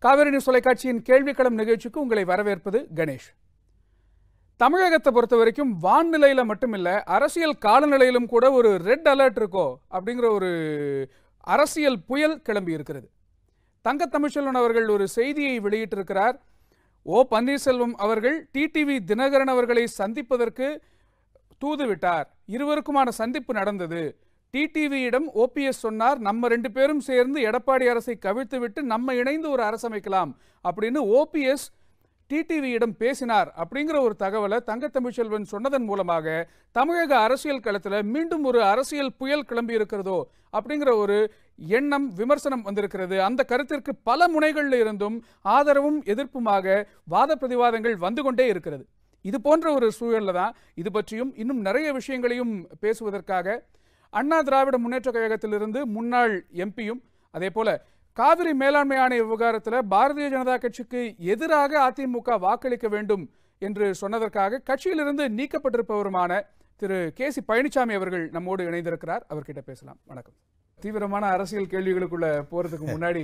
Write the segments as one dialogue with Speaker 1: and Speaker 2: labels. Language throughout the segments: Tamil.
Speaker 1: காவிரி நியூஸ் தொலைக்காட்சியின் கேள்விக்களம் நிகழ்ச்சிக்கு உங்களை வரவேற்பது கணேஷ் தமிழகத்தை பொறுத்த வரைக்கும் வான்நிலையில மட்டுமில்ல அரசியல் காலநிலையிலும் கூட ஒரு ரெட் அலர்ட் இருக்கோ அப்படிங்கிற ஒரு அரசியல் புயல் கிளம்பி இருக்கிறது தங்க தமிழ்ச்செல்வன் அவர்கள் ஒரு செய்தியை வெளியிட்டிருக்கிறார் ஓ பன்னீர்செல்வம் அவர்கள் டிடிவி தினகரன் அவர்களை சந்திப்பதற்கு தூது விட்டார் இருவருக்குமான சந்திப்பு நடந்தது டிடிவியிடம் ஓபிஎஸ் சொன்னார் நம்ம ரெண்டு பேரும் சேர்ந்து எடப்பாடி அரசை கவிழ்த்து விட்டு நம்ம இணைந்து ஒரு அரசமைக்கலாம் அப்படின்னு ஓபிஎஸ் டிடிவியிடம் பேசினார் அப்படிங்கிற ஒரு தகவலை தங்க தமிழ்ச்செல்வன் சொன்னதன் மூலமாக தமிழக அரசியல் களத்தில் மீண்டும் ஒரு அரசியல் புயல் கிளம்பி இருக்கிறதோ அப்படிங்கிற ஒரு எண்ணம் விமர்சனம் வந்திருக்கிறது அந்த கருத்திற்கு பல முனைகளில் இருந்தும் ஆதரவும் எதிர்ப்புமாக வாத பிரதிவாதங்கள் வந்து கொண்டே இருக்கிறது இது போன்ற ஒரு சூழல்ல தான் இது பற்றியும் இன்னும் நிறைய விஷயங்களையும் பேசுவதற்காக அண்ணா திராவிட முன்னேற்ற கழகத்திலிருந்து முன்னாள் எம்பியும் அதே போல காவிரி மேலாண்மை ஆணைய விவகாரத்தில் பாரதிய ஜனதா கட்சிக்கு எதிராக அதிமுக வாக்களிக்க வேண்டும் என்று சொன்னதற்காக கட்சியிலிருந்து நீக்கப்பட்டிருப்பவருமான திரு கே சி பழனிசாமி அவர்கள் நம்மோடு இணைந்திருக்கிறார் அவர்கிட்ட பேசலாம் வணக்கம் தீவிரமான அரசியல் கேள்விகளுக்குள்ள போறதுக்கு முன்னாடி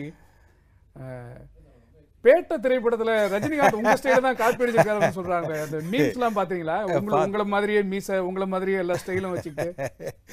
Speaker 1: அஹ், பேட்ட திரைப்படத்துல ரஜினிகாந்த் உங்க ஸ்டைல தான் காப்பி அடிச்சிருக்காருன்னு சொல்றாங்க அந்த மீம்ஸ் எல்லாம் பாத்தீங்களா உங்களை உங்களை மாதிரியே மீச உங்களை மாதிரியே எல்லா ஸ்டைலும் வச்சுக்கிட்டு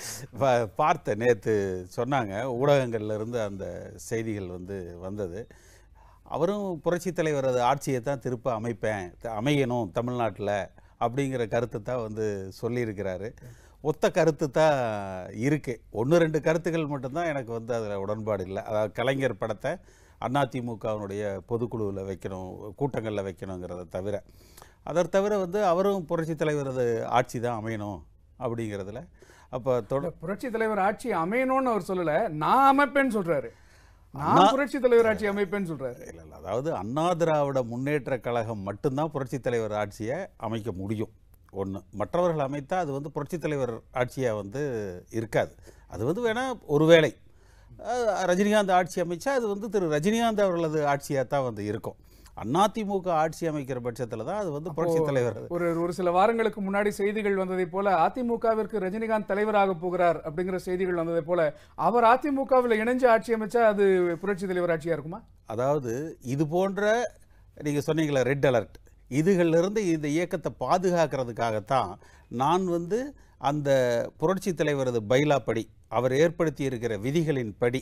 Speaker 2: பா- பார்த்தேன் நேற்று சொன்னாங்க ஊடகங்கள்ல இருந்து அந்த செய்திகள் வந்து வந்தது அவரும் புரட்சி தலைவர் அது ஆட்சியை தான் திருப்ப அமைப்பேன் த- அமையணும் தமிழ்நாட்டில் அப்படிங்கிற கருத்தை தான் வந்து சொல்லியிருக்கிறாரு ஒத்த கருத்து தான் இருக்கு ஒன்று ரெண்டு கருத்துக்கள் மட்டும்தான் எனக்கு வந்து அதில் உடன்பாடு இல்லை அதாவது கலைஞர் படத்தை அதிமுகவினுடைய பொதுக்குழுவில் வைக்கணும் கூட்டங்களில் வைக்கணுங்கிறத தவிர அதை தவிர வந்து அவரும் புரட்சி தலைவரது ஆட்சி தான் அமையணும் அப்படிங்கிறதுல அப்போ தொட
Speaker 1: புரட்சி தலைவர் ஆட்சி அமையணும்னு அவர் சொல்லல நான் அமைப்பேன்னு சொல்றாரு நான் புரட்சி தலைவர் ஆட்சி அமைப்பேன்னு சொல்றாரு
Speaker 2: இல்லை இல்லை அதாவது அண்ணா திராவிட முன்னேற்ற கழகம் மட்டும்தான் புரட்சித் தலைவர் ஆட்சியை அமைக்க முடியும் ஒன்று மற்றவர்கள் அமைத்தா அது வந்து புரட்சித் தலைவர் ஆட்சியாக வந்து இருக்காது அது வந்து வேணா ஒருவேளை அஹ், ரஜினிகாந்த் ஆட்சி அமைச்சா அது வந்து திரு ரஜினிகாந்த் அவர்களது ஆட்சியாக தான் வந்து இருக்கும் அதிமுக ஆட்சி அமைக்கிற பட்சத்தில் தான் அது வந்து புரட்சித் தலைவர்
Speaker 1: ஒரு ஒரு சில வாரங்களுக்கு முன்னாடி செய்திகள் வந்ததை போல அதிமுகவிற்கு ரஜினிகாந்த் தலைவராக போகிறார் அப்படிங்கிற செய்திகள் வந்ததை போல அவர் அதிமுகவில் இணைஞ்சு ஆட்சி அமைச்சா அது புரட்சி தலைவர் ஆட்சியா இருக்குமா
Speaker 2: அதாவது இது போன்ற நீங்கள் சொன்னீங்களே ரெட் அலர்ட் இதுகளிலிருந்து இந்த இயக்கத்தை பாதுகாக்கிறதுக்காகத்தான் நான் வந்து அந்த புரட்சி தலைவரது பைலாப்படி அவர் ஏற்படுத்தி இருக்கிற விதிகளின் படி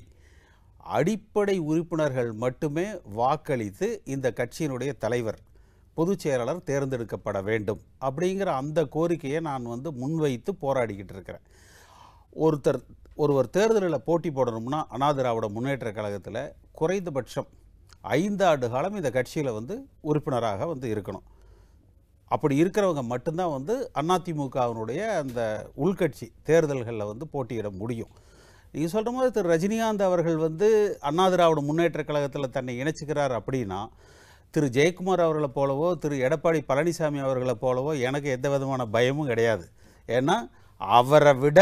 Speaker 2: அடிப்படை உறுப்பினர்கள் மட்டுமே வாக்களித்து இந்த கட்சியினுடைய தலைவர் பொதுச் செயலாளர் தேர்ந்தெடுக்கப்பட வேண்டும் அப்படிங்கிற அந்த கோரிக்கையை நான் வந்து முன்வைத்து போராடிக்கிட்டு இருக்கிறேன் ஒருத்தர் ஒருவர் தேர்தலில் போட்டி போடணும்னா அண்ணா திராவிட முன்னேற்ற கழகத்தில் குறைந்தபட்சம் ஐந்தாண்டு காலம் இந்த கட்சியில் வந்து உறுப்பினராக வந்து இருக்கணும் அப்படி இருக்கிறவங்க மட்டும்தான் வந்து அதிமுகவினுடைய அந்த உள்கட்சி தேர்தல்களில் வந்து போட்டியிட முடியும் நீங்கள் சொல்கிற மாதிரி திரு ரஜினிகாந்த் அவர்கள் வந்து அண்ணா திராவிட முன்னேற்ற கழகத்தில் தன்னை இணைச்சிக்கிறார் அப்படின்னா திரு ஜெயக்குமார் அவர்களை போலவோ திரு எடப்பாடி பழனிசாமி அவர்களை போலவோ எனக்கு எந்த விதமான பயமும் கிடையாது ஏன்னா அவரை விட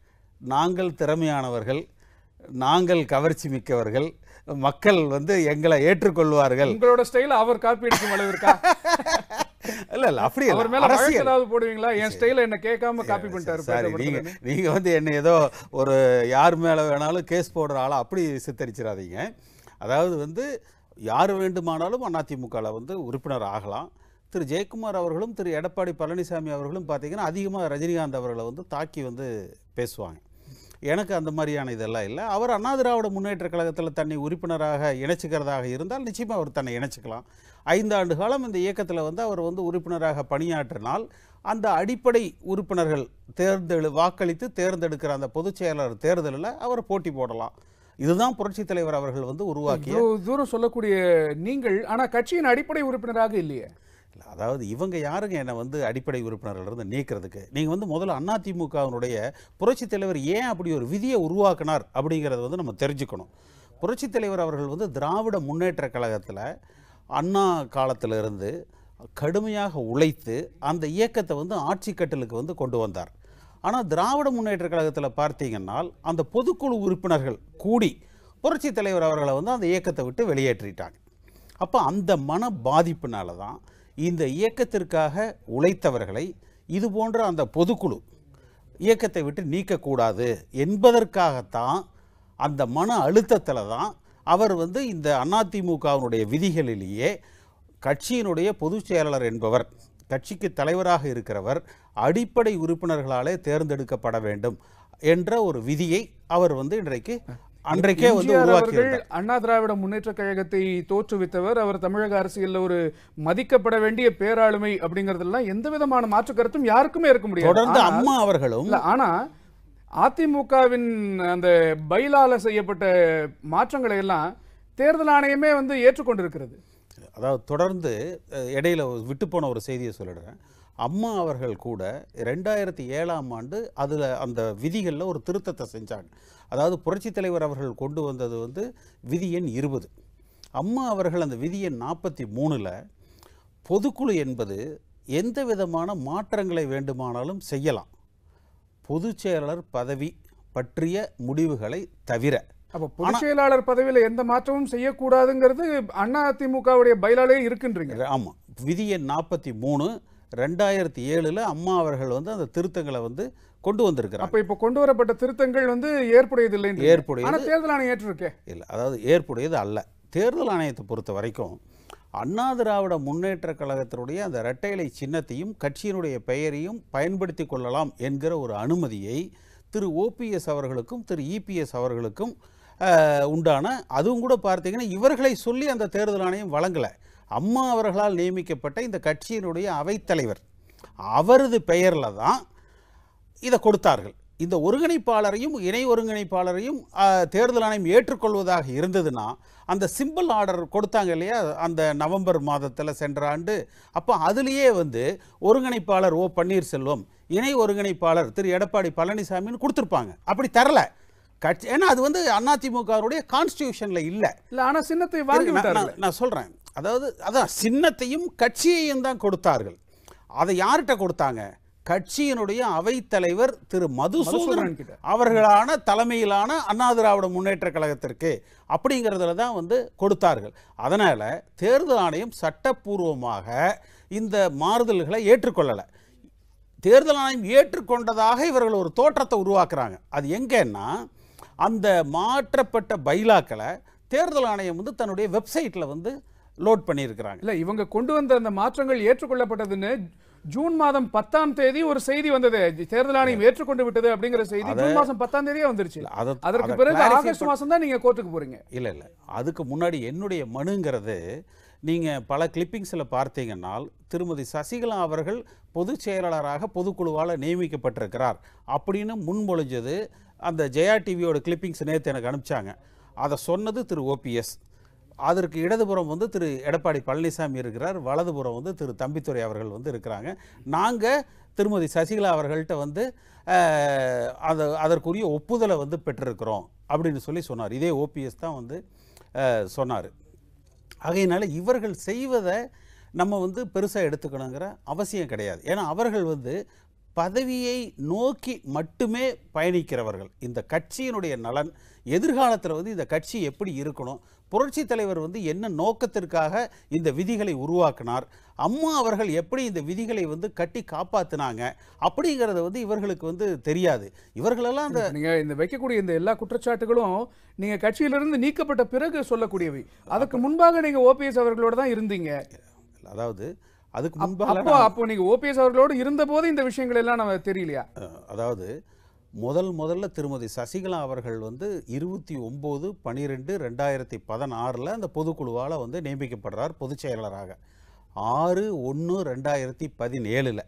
Speaker 2: நாங்கள் திறமையானவர்கள் நாங்கள் கவர்ச்சி மிக்கவர்கள் மக்கள் வந்து எங்களை ஏற்றுக்கொள்வார்கள்
Speaker 1: உங்களோட ஸ்டைல அவர் காப்பி அடிக்கும் அளவு இருக்கா
Speaker 2: இல்ல இல்ல அப்படி
Speaker 1: அவர்
Speaker 2: இல்ல
Speaker 1: மேல வழக்கு
Speaker 2: அரசியல்
Speaker 1: ஏதாவது போடுவீங்களா என் ஸ்டைல என்ன கேட்காம காப்பி பண்ணிட்டாரு
Speaker 2: சாரி
Speaker 1: பேச
Speaker 2: நீங்க
Speaker 1: படுத்துறேன்னு.
Speaker 2: நீங்க வந்து என்ன ஏதோ ஒரு யார் மேல வேணாலும் கேஸ் போடுற ஆளா அப்படி சித்தரிச்சிடாதீங்க அதாவது வந்து யார் வேண்டுமானாலும் அதிமுகவில் வந்து உறுப்பினர் ஆகலாம் திரு ஜெயக்குமார் அவர்களும் திரு எடப்பாடி பழனிசாமி அவர்களும் பார்த்தீங்கன்னா அதிகமாக ரஜினிகாந்த் அவர்களை வந்து தாக்கி வந்து பேசுவாங்க எனக்கு அந்த மாதிரியான இதெல்லாம் இல்லை அவர் அண்ணா திராவிட முன்னேற்ற கழகத்தில் தன்னை உறுப்பினராக இணைச்சிக்கிறதாக இருந்தால் நிச்சயமாக அவர் தன்னை இணைச்சிக்கலாம் ஐந்தாண்டு காலம் இந்த இயக்கத்தில் வந்து அவர் வந்து உறுப்பினராக பணியாற்றினால் அந்த அடிப்படை உறுப்பினர்கள் தேர்ந்தெடு வாக்களித்து தேர்ந்தெடுக்கிற அந்த பொதுச் செயலாளர் தேர்தலில் அவர் போட்டி போடலாம் இதுதான் புரட்சித் தலைவர் அவர்கள் வந்து உருவாக்கிய
Speaker 1: இவ்வளவு தூரம் சொல்லக்கூடிய நீங்கள் ஆனா கட்சியின் அடிப்படை உறுப்பினராக இல்லையே
Speaker 2: இல்ல, அதாவது இவங்க யாருங்க என்னை வந்து அடிப்படை உறுப்பினர்கள் இருந்து நீக்கிறதுக்கு நீங்கள் வந்து முதல்ல அதிமுகவினுடைய புரட்சித் தலைவர் ஏன் அப்படி ஒரு விதியை உருவாக்கினார் அப்படிங்கிறத வந்து நம்ம தெரிஞ்சுக்கணும் புரட்சித் தலைவர் அவர்கள் வந்து திராவிட முன்னேற்ற கழகத்தில் அண்ணா காலத்திலிருந்து கடுமையாக உழைத்து அந்த இயக்கத்தை வந்து ஆட்சி கட்டலுக்கு வந்து கொண்டு வந்தார் ஆனால் திராவிட முன்னேற்ற கழகத்தில் பார்த்தீங்கன்னா அந்த பொதுக்குழு உறுப்பினர்கள் கூடி புரட்சித் தலைவர் அவர்களை வந்து அந்த இயக்கத்தை விட்டு வெளியேற்றிட்டாங்க அப்போ அந்த மன பாதிப்புனால தான் இந்த இயக்கத்திற்காக உழைத்தவர்களை இது போன்ற அந்த பொதுக்குழு இயக்கத்தை விட்டு நீக்கக்கூடாது என்பதற்காகத்தான் அந்த மன அழுத்தத்தில் தான் அவர் வந்து இந்த அதிமுகவினுடைய விதிகளிலேயே கட்சியினுடைய பொதுச் செயலாளர் என்பவர் கட்சிக்கு தலைவராக இருக்கிறவர் அடிப்படை உறுப்பினர்களாலே தேர்ந்தெடுக்கப்பட வேண்டும் என்ற ஒரு விதியை அவர் வந்து இன்றைக்கு அன்றைக்கே வந்து
Speaker 1: எம்ஜிஆர்
Speaker 2: உருவாக்கி
Speaker 1: அவர்கள் அண்ணா திராவிட முன்னேற்ற கழகத்தை தோற்றுவித்தவர் அவர் தமிழக அரசியல்ல ஒரு மதிக்கப்பட வேண்டிய பேராளுமை அப்படிங்கறதெல்லாம் எந்த விதமான மாற்று கருத்தும் யாருக்குமே இருக்க முடியாது
Speaker 2: தொடர்ந்து
Speaker 1: ஆனால்-
Speaker 2: அம்மா அவர்களும்
Speaker 1: இல்ல ஆனா அதிமுகவின் அந்த பைலால செய்யப்பட்ட மாற்றங்களை எல்லாம் தேர்தல் ஆணையமே வந்து ஏற்றுக்கொண்டிருக்கிறது
Speaker 2: அதாவது தொடர்ந்து அஹ், இடையில விட்டு போன ஒரு செய்தியை சொல்லிடுறேன் அம்மா அவர்கள் கூட ரெண்டாயிரத்தி ஏழாம் ஆண்டு அதில் அந்த விதிகளில் ஒரு திருத்தத்தை செஞ்சாங்க அதாவது புரட்சித் தலைவர் அவர்கள் கொண்டு வந்தது வந்து விதி எண் இருபது அம்மா அவர்கள் அந்த விதி எண் நாற்பத்தி மூணில் பொதுக்குழு என்பது எந்த விதமான மாற்றங்களை வேண்டுமானாலும் செய்யலாம் பொதுச் செயலாளர் பதவி பற்றிய முடிவுகளை தவிர
Speaker 1: அப்ப பொதுச் செயலாளர் பதவியில எந்த மாற்றமும் செய்யக்கூடாதுங்கிறது அண்ணா அதிமுகவுடைய பைலாலே இருக்குன்றீங்க
Speaker 2: ஆமாம் விதி எண் நாற்பத்தி மூணு ரெண்டாயிரத்தி ஏழில் அம்மா அவர்கள் வந்து அந்த திருத்தங்களை வந்து கொண்டு வந்திருக்கிறாங்க
Speaker 1: அப்ப இப்ப கொண்டு வரப்பட்ட திருத்தங்கள் வந்து ஏற்புடையது இல்லை
Speaker 2: ஏற்புடையது.
Speaker 1: ஆனா தேர்தல் ஆணையம் ஏற்றிருக்கே
Speaker 2: இல்லை அதாவது ஏற்புடையது அல்ல தேர்தல் ஆணையத்தை பொறுத்த வரைக்கும் அண்ணா திராவிட முன்னேற்ற கழகத்தினுடைய அந்த இரட்டை இலை சின்னத்தையும் கட்சியினுடைய பெயரையும் பயன்படுத்தி கொள்ளலாம் என்கிற ஒரு அனுமதியை திரு ஓபிஎஸ் அவர்களுக்கும் திரு இபிஎஸ் அவர்களுக்கும் அஹ், உண்டான அதுவும் கூட பார்த்தீங்கன்னா இவர்களை சொல்லி அந்த தேர்தல் ஆணையம் வழங்கலை அம்மா அவர்களால் நியமிக்கப்பட்ட இந்த கட்சியினுடைய அவைத்தலைவர் அவரது பெயரில் தான் இதை கொடுத்தார்கள் இந்த ஒருங்கிணைப்பாளரையும் இணை ஒருங்கிணைப்பாளரையும் ஆஹ், தேர்தல் ஆணையம் ஏற்றுக்கொள்வதாக இருந்ததுன்னா அந்த சிம்பிள் ஆர்டர் கொடுத்தாங்க இல்லையா அந்த நவம்பர் மாதத்தில் சென்ற ஆண்டு அப்போ அதுலேயே வந்து ஒருங்கிணைப்பாளர் ஓ பன்னீர்செல்வம் இணை ஒருங்கிணைப்பாளர் திரு எடப்பாடி பழனிசாமின்னு கொடுத்துருப்பாங்க அப்படி தரல கட்சி ஏன்னா அது வந்து அதிமுகவுடைய கான்ஸ்டியூஷனில் இல்லை
Speaker 1: இல்ல ஆனா சின்னத்தை வாங்கி
Speaker 2: நான்-
Speaker 1: விட்டார்கள்
Speaker 2: நான் நான் சொல்றேன் அதாவது அதான் சின்னத்தையும் கட்சியையும் தான் கொடுத்தார்கள் அதை யார்கிட்ட கொடுத்தாங்க கட்சியினுடைய அவைத்தலைவர் திரு மதுசூதனன்
Speaker 1: மதுசூதனன் கிட்ட.
Speaker 2: அவர்களான தலைமையிலான அண்ணா திராவிட முன்னேற்ற கழகத்திற்கு அப்படிங்கிறதுல தான் வந்து கொடுத்தார்கள் அதனால தேர்தல் ஆணையம் சட்டப்பூர்வமாக இந்த மாறுதல்களை ஏற்றுக்கொள்ளலை தேர்தல் ஆணையம் ஏற்றுக்கொண்டதாக இவர்கள் ஒரு தோற்றத்தை உருவாக்குறாங்க அது எங்கன்னா அந்த மாற்றப்பட்ட பைலாக்களை தேர்தல் ஆணையம் வந்து தன்னுடைய வெப்சைட்டில் வந்து லோட் பண்ணியிருக்கிறாங்க
Speaker 1: இல்ல இவங்க கொண்டு வந்த அந்த மாற்றங்கள் ஏற்றுக்கொள்ளப்பட்டதுன்னு ஜூன் மாதம் பத்தாம் தேதி ஒரு செய்தி வந்தது தேர்தல் ஆணையம் ஏற்றுக்கொண்டு விட்டது அப்படிங்கிற செய்தி ஜூன் மாசம் பத்தாம் தேதியே வந்துருச்சு
Speaker 2: இல்ல, அதை-
Speaker 1: அதற்கு
Speaker 2: அதை
Speaker 1: பிறகு
Speaker 2: clarify
Speaker 1: ஆகஸ்ட் மாசம் தான் நீங்க கோர்ட்டுக்கு போறீங்க
Speaker 2: இல்லை இல்லை அதுக்கு முன்னாடி என்னுடைய மனுங்கிறது நீங்கள் பல கிளிப்பிங்ஸில் பார்த்தீங்கன்னால் திருமதி சசிகலா அவர்கள் பொதுச் செயலாளராக பொதுக்குழுவால் நியமிக்கப்பட்டிருக்கிறார் அப்படின்னு முன்மொழிஞ்சது அந்த ஜெயா டிவியோட கிளிப்பிங்ஸ் நேற்று எனக்கு அனுப்பிச்சாங்க அதை சொன்னது திரு ஓபிஎஸ் அதற்கு இடதுபுறம் வந்து திரு எடப்பாடி பழனிசாமி இருக்கிறார் வலதுபுறம் வந்து திரு தம்பித்துரை அவர்கள் வந்து இருக்கிறாங்க நாங்கள் திருமதி சசிகலா அவர்கள்ட்ட வந்து அஹ், அது அதற்குரிய ஒப்புதலை வந்து பெற்றிருக்கிறோம் அப்படின்னு சொல்லி சொன்னார் இதே ஓபிஎஸ் தான் வந்து சொன்னார் ஆகையினால இவர்கள் செய்வதை நம்ம வந்து பெருசாக எடுத்துக்கணுங்கிற அவசியம் கிடையாது ஏன்னா அவர்கள் வந்து பதவியை நோக்கி மட்டுமே பயணிக்கிறவர்கள் இந்த கட்சியினுடைய நலன் எதிர்காலத்தில் வந்து இந்த கட்சி எப்படி இருக்கணும் புரட்சி தலைவர் வந்து என்ன நோக்கத்திற்காக இந்த விதிகளை உருவாக்கினார் அம்மா அவர்கள் எப்படி இந்த விதிகளை வந்து கட்டி காப்பாத்தினாங்க அப்படிங்கிறது வந்து இவர்களுக்கு வந்து தெரியாது இவர்களெல்லாம் அந்த
Speaker 1: நீங்க இந்த வைக்கக்கூடிய இந்த எல்லா குற்றச்சாட்டுகளும் நீங்க கட்சியிலிருந்து நீக்கப்பட்ட பிறகு சொல்லக்கூடியவை அதுக்கு முன்பாக நீங்க ஓபிஎஸ் அவர்களோட தான் இருந்தீங்க
Speaker 2: அதாவது அதுக்கு
Speaker 1: அப்ப-
Speaker 2: முன்பாக
Speaker 1: அப்போ அப்போ நீங்க ஓபிஎஸ் அவர்களோடு இருந்த போது இந்த விஷயங்கள் எல்லாம் நம்ம தெரியலையா
Speaker 2: அஹ், அதாவது முதல் முதல்ல திருமதி சசிகலா அவர்கள் வந்து இருபத்தி ஒம்பது பன்னிரெண்டு ரெண்டாயிரத்தி பதினாறில் அந்த பொதுக்குழுவால் வந்து நியமிக்கப்படுறார் பொதுச் செயலாளராக ஆறு ஒன்று ரெண்டாயிரத்தி பதினேழில்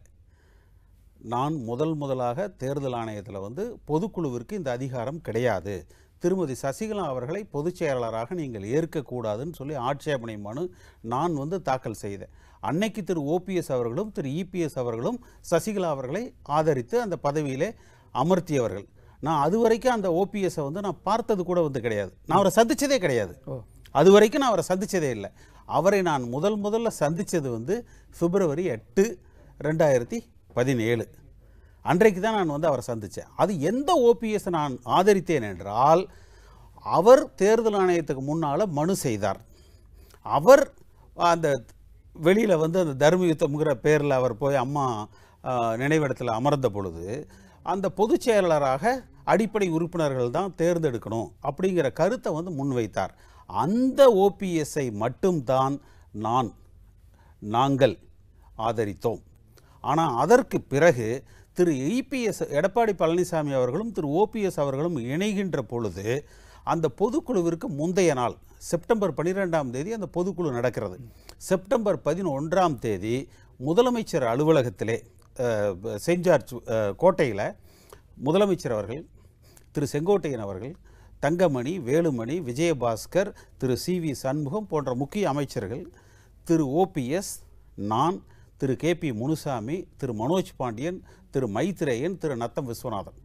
Speaker 2: நான் முதல் முதலாக தேர்தல் ஆணையத்தில் வந்து பொதுக்குழுவிற்கு இந்த அதிகாரம் கிடையாது திருமதி சசிகலா அவர்களை பொதுச் செயலாளராக நீங்கள் ஏற்கக்கூடாதுன்னு சொல்லி ஆட்சேபனை மனு நான் வந்து தாக்கல் செய்தேன் அன்னைக்கு திரு ஓபிஎஸ் அவர்களும் திரு இபிஎஸ் அவர்களும் சசிகலா அவர்களை ஆதரித்து அந்த பதவியிலே அமர்த்தியவர்கள் நான் அது வரைக்கும் அந்த ஓபிஎஸ்ஸை வந்து நான் பார்த்தது கூட வந்து கிடையாது நான் அவரை சந்திச்சதே கிடையாது
Speaker 1: ஓ.
Speaker 2: அது வரைக்கும் நான் அவரை சந்திச்சதே இல்லை அவரை நான் முதல் முதல்ல சந்திச்சது வந்து பிப்ரவரி எட்டு ரெண்டாயிரத்தி பதினேழு அன்றைக்கு தான் நான் வந்து அவரை சந்தித்தேன் அது எந்த ஓபிஎஸ் நான் ஆதரித்தேன் என்றால் அவர் தேர்தல் ஆணையத்துக்கு முன்னால் மனு செய்தார் அவர் அந்த வெளியில் வந்து அந்த தர்ம யுத்தம்ங்கிற பேரில் அவர் போய் அம்மா ஆ, நினைவிடத்தில் அமர்ந்த பொழுது அந்த பொதுச் செயலாளராக அடிப்படை உறுப்பினர்கள் தான் தேர்ந்தெடுக்கணும் அப்படிங்கிற கருத்தை வந்து முன்வைத்தார் அந்த ஓபிஎஸ்ஐ மட்டும்தான் நான் நாங்கள் ஆதரித்தோம் ஆனால் அதற்கு பிறகு திரு இபிஎஸ் எடப்பாடி பழனிசாமி அவர்களும் திரு ஓபிஎஸ் அவர்களும் இணைகின்ற பொழுது அந்த பொதுக்குழுவிற்கு முந்தைய நாள் செப்டம்பர் பன்னிரெண்டாம் தேதி அந்த பொதுக்குழு நடக்கிறது செப்டம்பர் பதினொன்றாம் தேதி முதலமைச்சர் அலுவலகத்திலே அஹ், செயின்ட் ஜார்ஜ் அஹ், கோட்டையில் முதலமைச்சர் அவர்கள் திரு செங்கோட்டையன் அவர்கள் தங்கமணி வேலுமணி விஜயபாஸ்கர் திரு சி வி சண்முகம் போன்ற முக்கிய அமைச்சர்கள் திரு ஓபிஎஸ் நான் திரு கே பி முனுசாமி திரு மனோஜ் பாண்டியன் திரு மைத்ரேயன் திரு நத்தம் விஸ்வநாதன்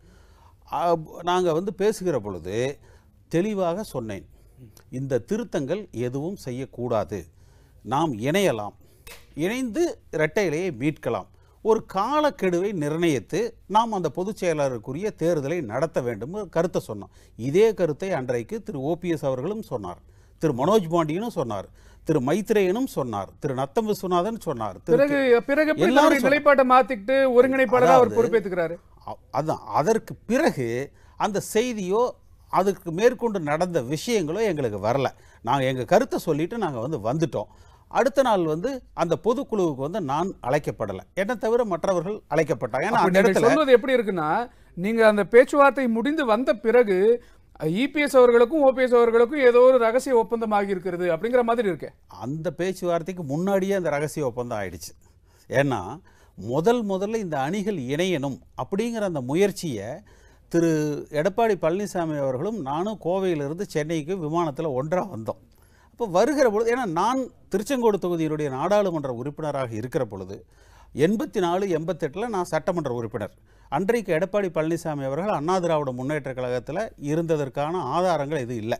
Speaker 2: நாங்கள் வந்து பேசுகிற பொழுது தெளிவாக சொன்னேன் இந்த திருத்தங்கள் எதுவும் செய்யக்கூடாது நாம் இணையலாம் இணைந்து இரட்டை இலையை மீட்கலாம் ஒரு காலக்கெடுவை நிர்ணயித்து நாம் அந்த பொதுச் செயலாளருக்குரிய தேர்தலை நடத்த வேண்டும் கருத்தை சொன்னோம் இதே கருத்தை அன்றைக்கு திரு ஓபிஎஸ் அவர்களும் சொன்னார் திரு மனோஜ் பாண்டியனும் சொன்னார் திரு மைத்ரேயனும் சொன்னார் திரு நத்தம் விஸ்வநாதன் சொன்னார் திரு
Speaker 1: பிறகு பிறகு எப்படி
Speaker 2: எல்லாரும்
Speaker 1: தன்னுடைய நிலைப்பாட்டை மாத்திக்கிட்டு ஒருங்கிணைப்பாளரா அவர் பொறுப்பேற்றுக்கிறாரு
Speaker 2: அ- அதான் அதற்கு பிறகு அந்த செய்தியோ அதுக்கு மேற்கொண்டு நடந்த விஷயங்களோ எங்களுக்கு வரல நாங்கள் எங்கள் கருத்தை சொல்லிட்டு நாங்கள் வந்து வந்துட்டோம் அடுத்த நாள் வந்து அந்த பொதுக்குழுவுக்கு வந்து நான் அழைக்கப்படலை என்னை தவிர மற்றவர்கள் அழைக்கப்பட்டாங்க ஏன்னா
Speaker 1: அப்ப
Speaker 2: அந்த
Speaker 1: நீங்க
Speaker 2: இடத்துல
Speaker 1: சொல்வது எப்படி இருக்குன்னா நீங்க அந்த பேச்சுவார்த்தை முடிந்து வந்த பிறகு இபிஎஸ் அவர்களுக்கும் ஓபிஎஸ் அவர்களுக்கும் ஏதோ ஒரு ரகசிய ஒப்பந்தம் ஆகி இருக்கிறது அப்படிங்கிற மாதிரி இருக்கே
Speaker 2: அந்த பேச்சுவார்த்தைக்கு முன்னாடியே அந்த ரகசிய ஒப்பந்தம் ஆயிடுச்சு ஏன்னா முதல் முதல்ல இந்த அணிகள் இணையணும் அப்படிங்கிற அந்த முயற்சியை திரு எடப்பாடி பழனிசாமி அவர்களும் நானும் கோவையிலிருந்து சென்னைக்கு விமானத்தில் ஒன்றாக வந்தோம் அப்போ வருகிற பொழுது ஏன்னா நான் திருச்செங்கோடு தொகுதியினுடைய நாடாளுமன்ற உறுப்பினராக இருக்கிற பொழுது எண்பத்தி நாலு எண்பத்தெட்டில் நான் சட்டமன்ற உறுப்பினர் அன்றைக்கு எடப்பாடி பழனிசாமி அவர்கள் அண்ணா திராவிட முன்னேற்றக் கழகத்தில் இருந்ததற்கான ஆதாரங்கள் எதுவும் இல்லை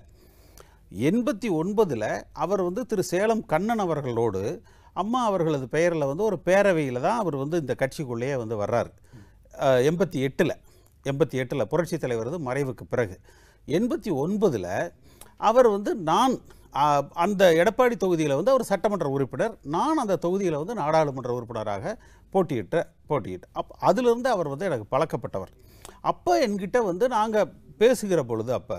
Speaker 2: எண்பத்தி ஒன்பதில் அவர் வந்து திரு சேலம் கண்ணன் அவர்களோடு அம்மா அவர்களது பெயரில் வந்து ஒரு பேரவையில் தான் அவர் வந்து இந்த கட்சிக்குள்ளேயே வந்து வர்றார் எண்பத்தி எட்டில் எண்பத்தி எட்டில் புரட்சி தலைவரது மறைவுக்கு பிறகு எண்பத்தி ஒன்பதில் அவர் வந்து நான் ஆ, அந்த எடப்பாடி தொகுதியில் வந்து அவர் சட்டமன்ற உறுப்பினர் நான் அந்த தொகுதியில் வந்து நாடாளுமன்ற உறுப்பினராக போட்டியிட்ட போட்டியிட்ட அப் அதிலிருந்து அவர் வந்து எனக்கு பழக்கப்பட்டவர் அப்போ என்கிட்ட வந்து நாங்கள் பேசுகிற பொழுது அப்போ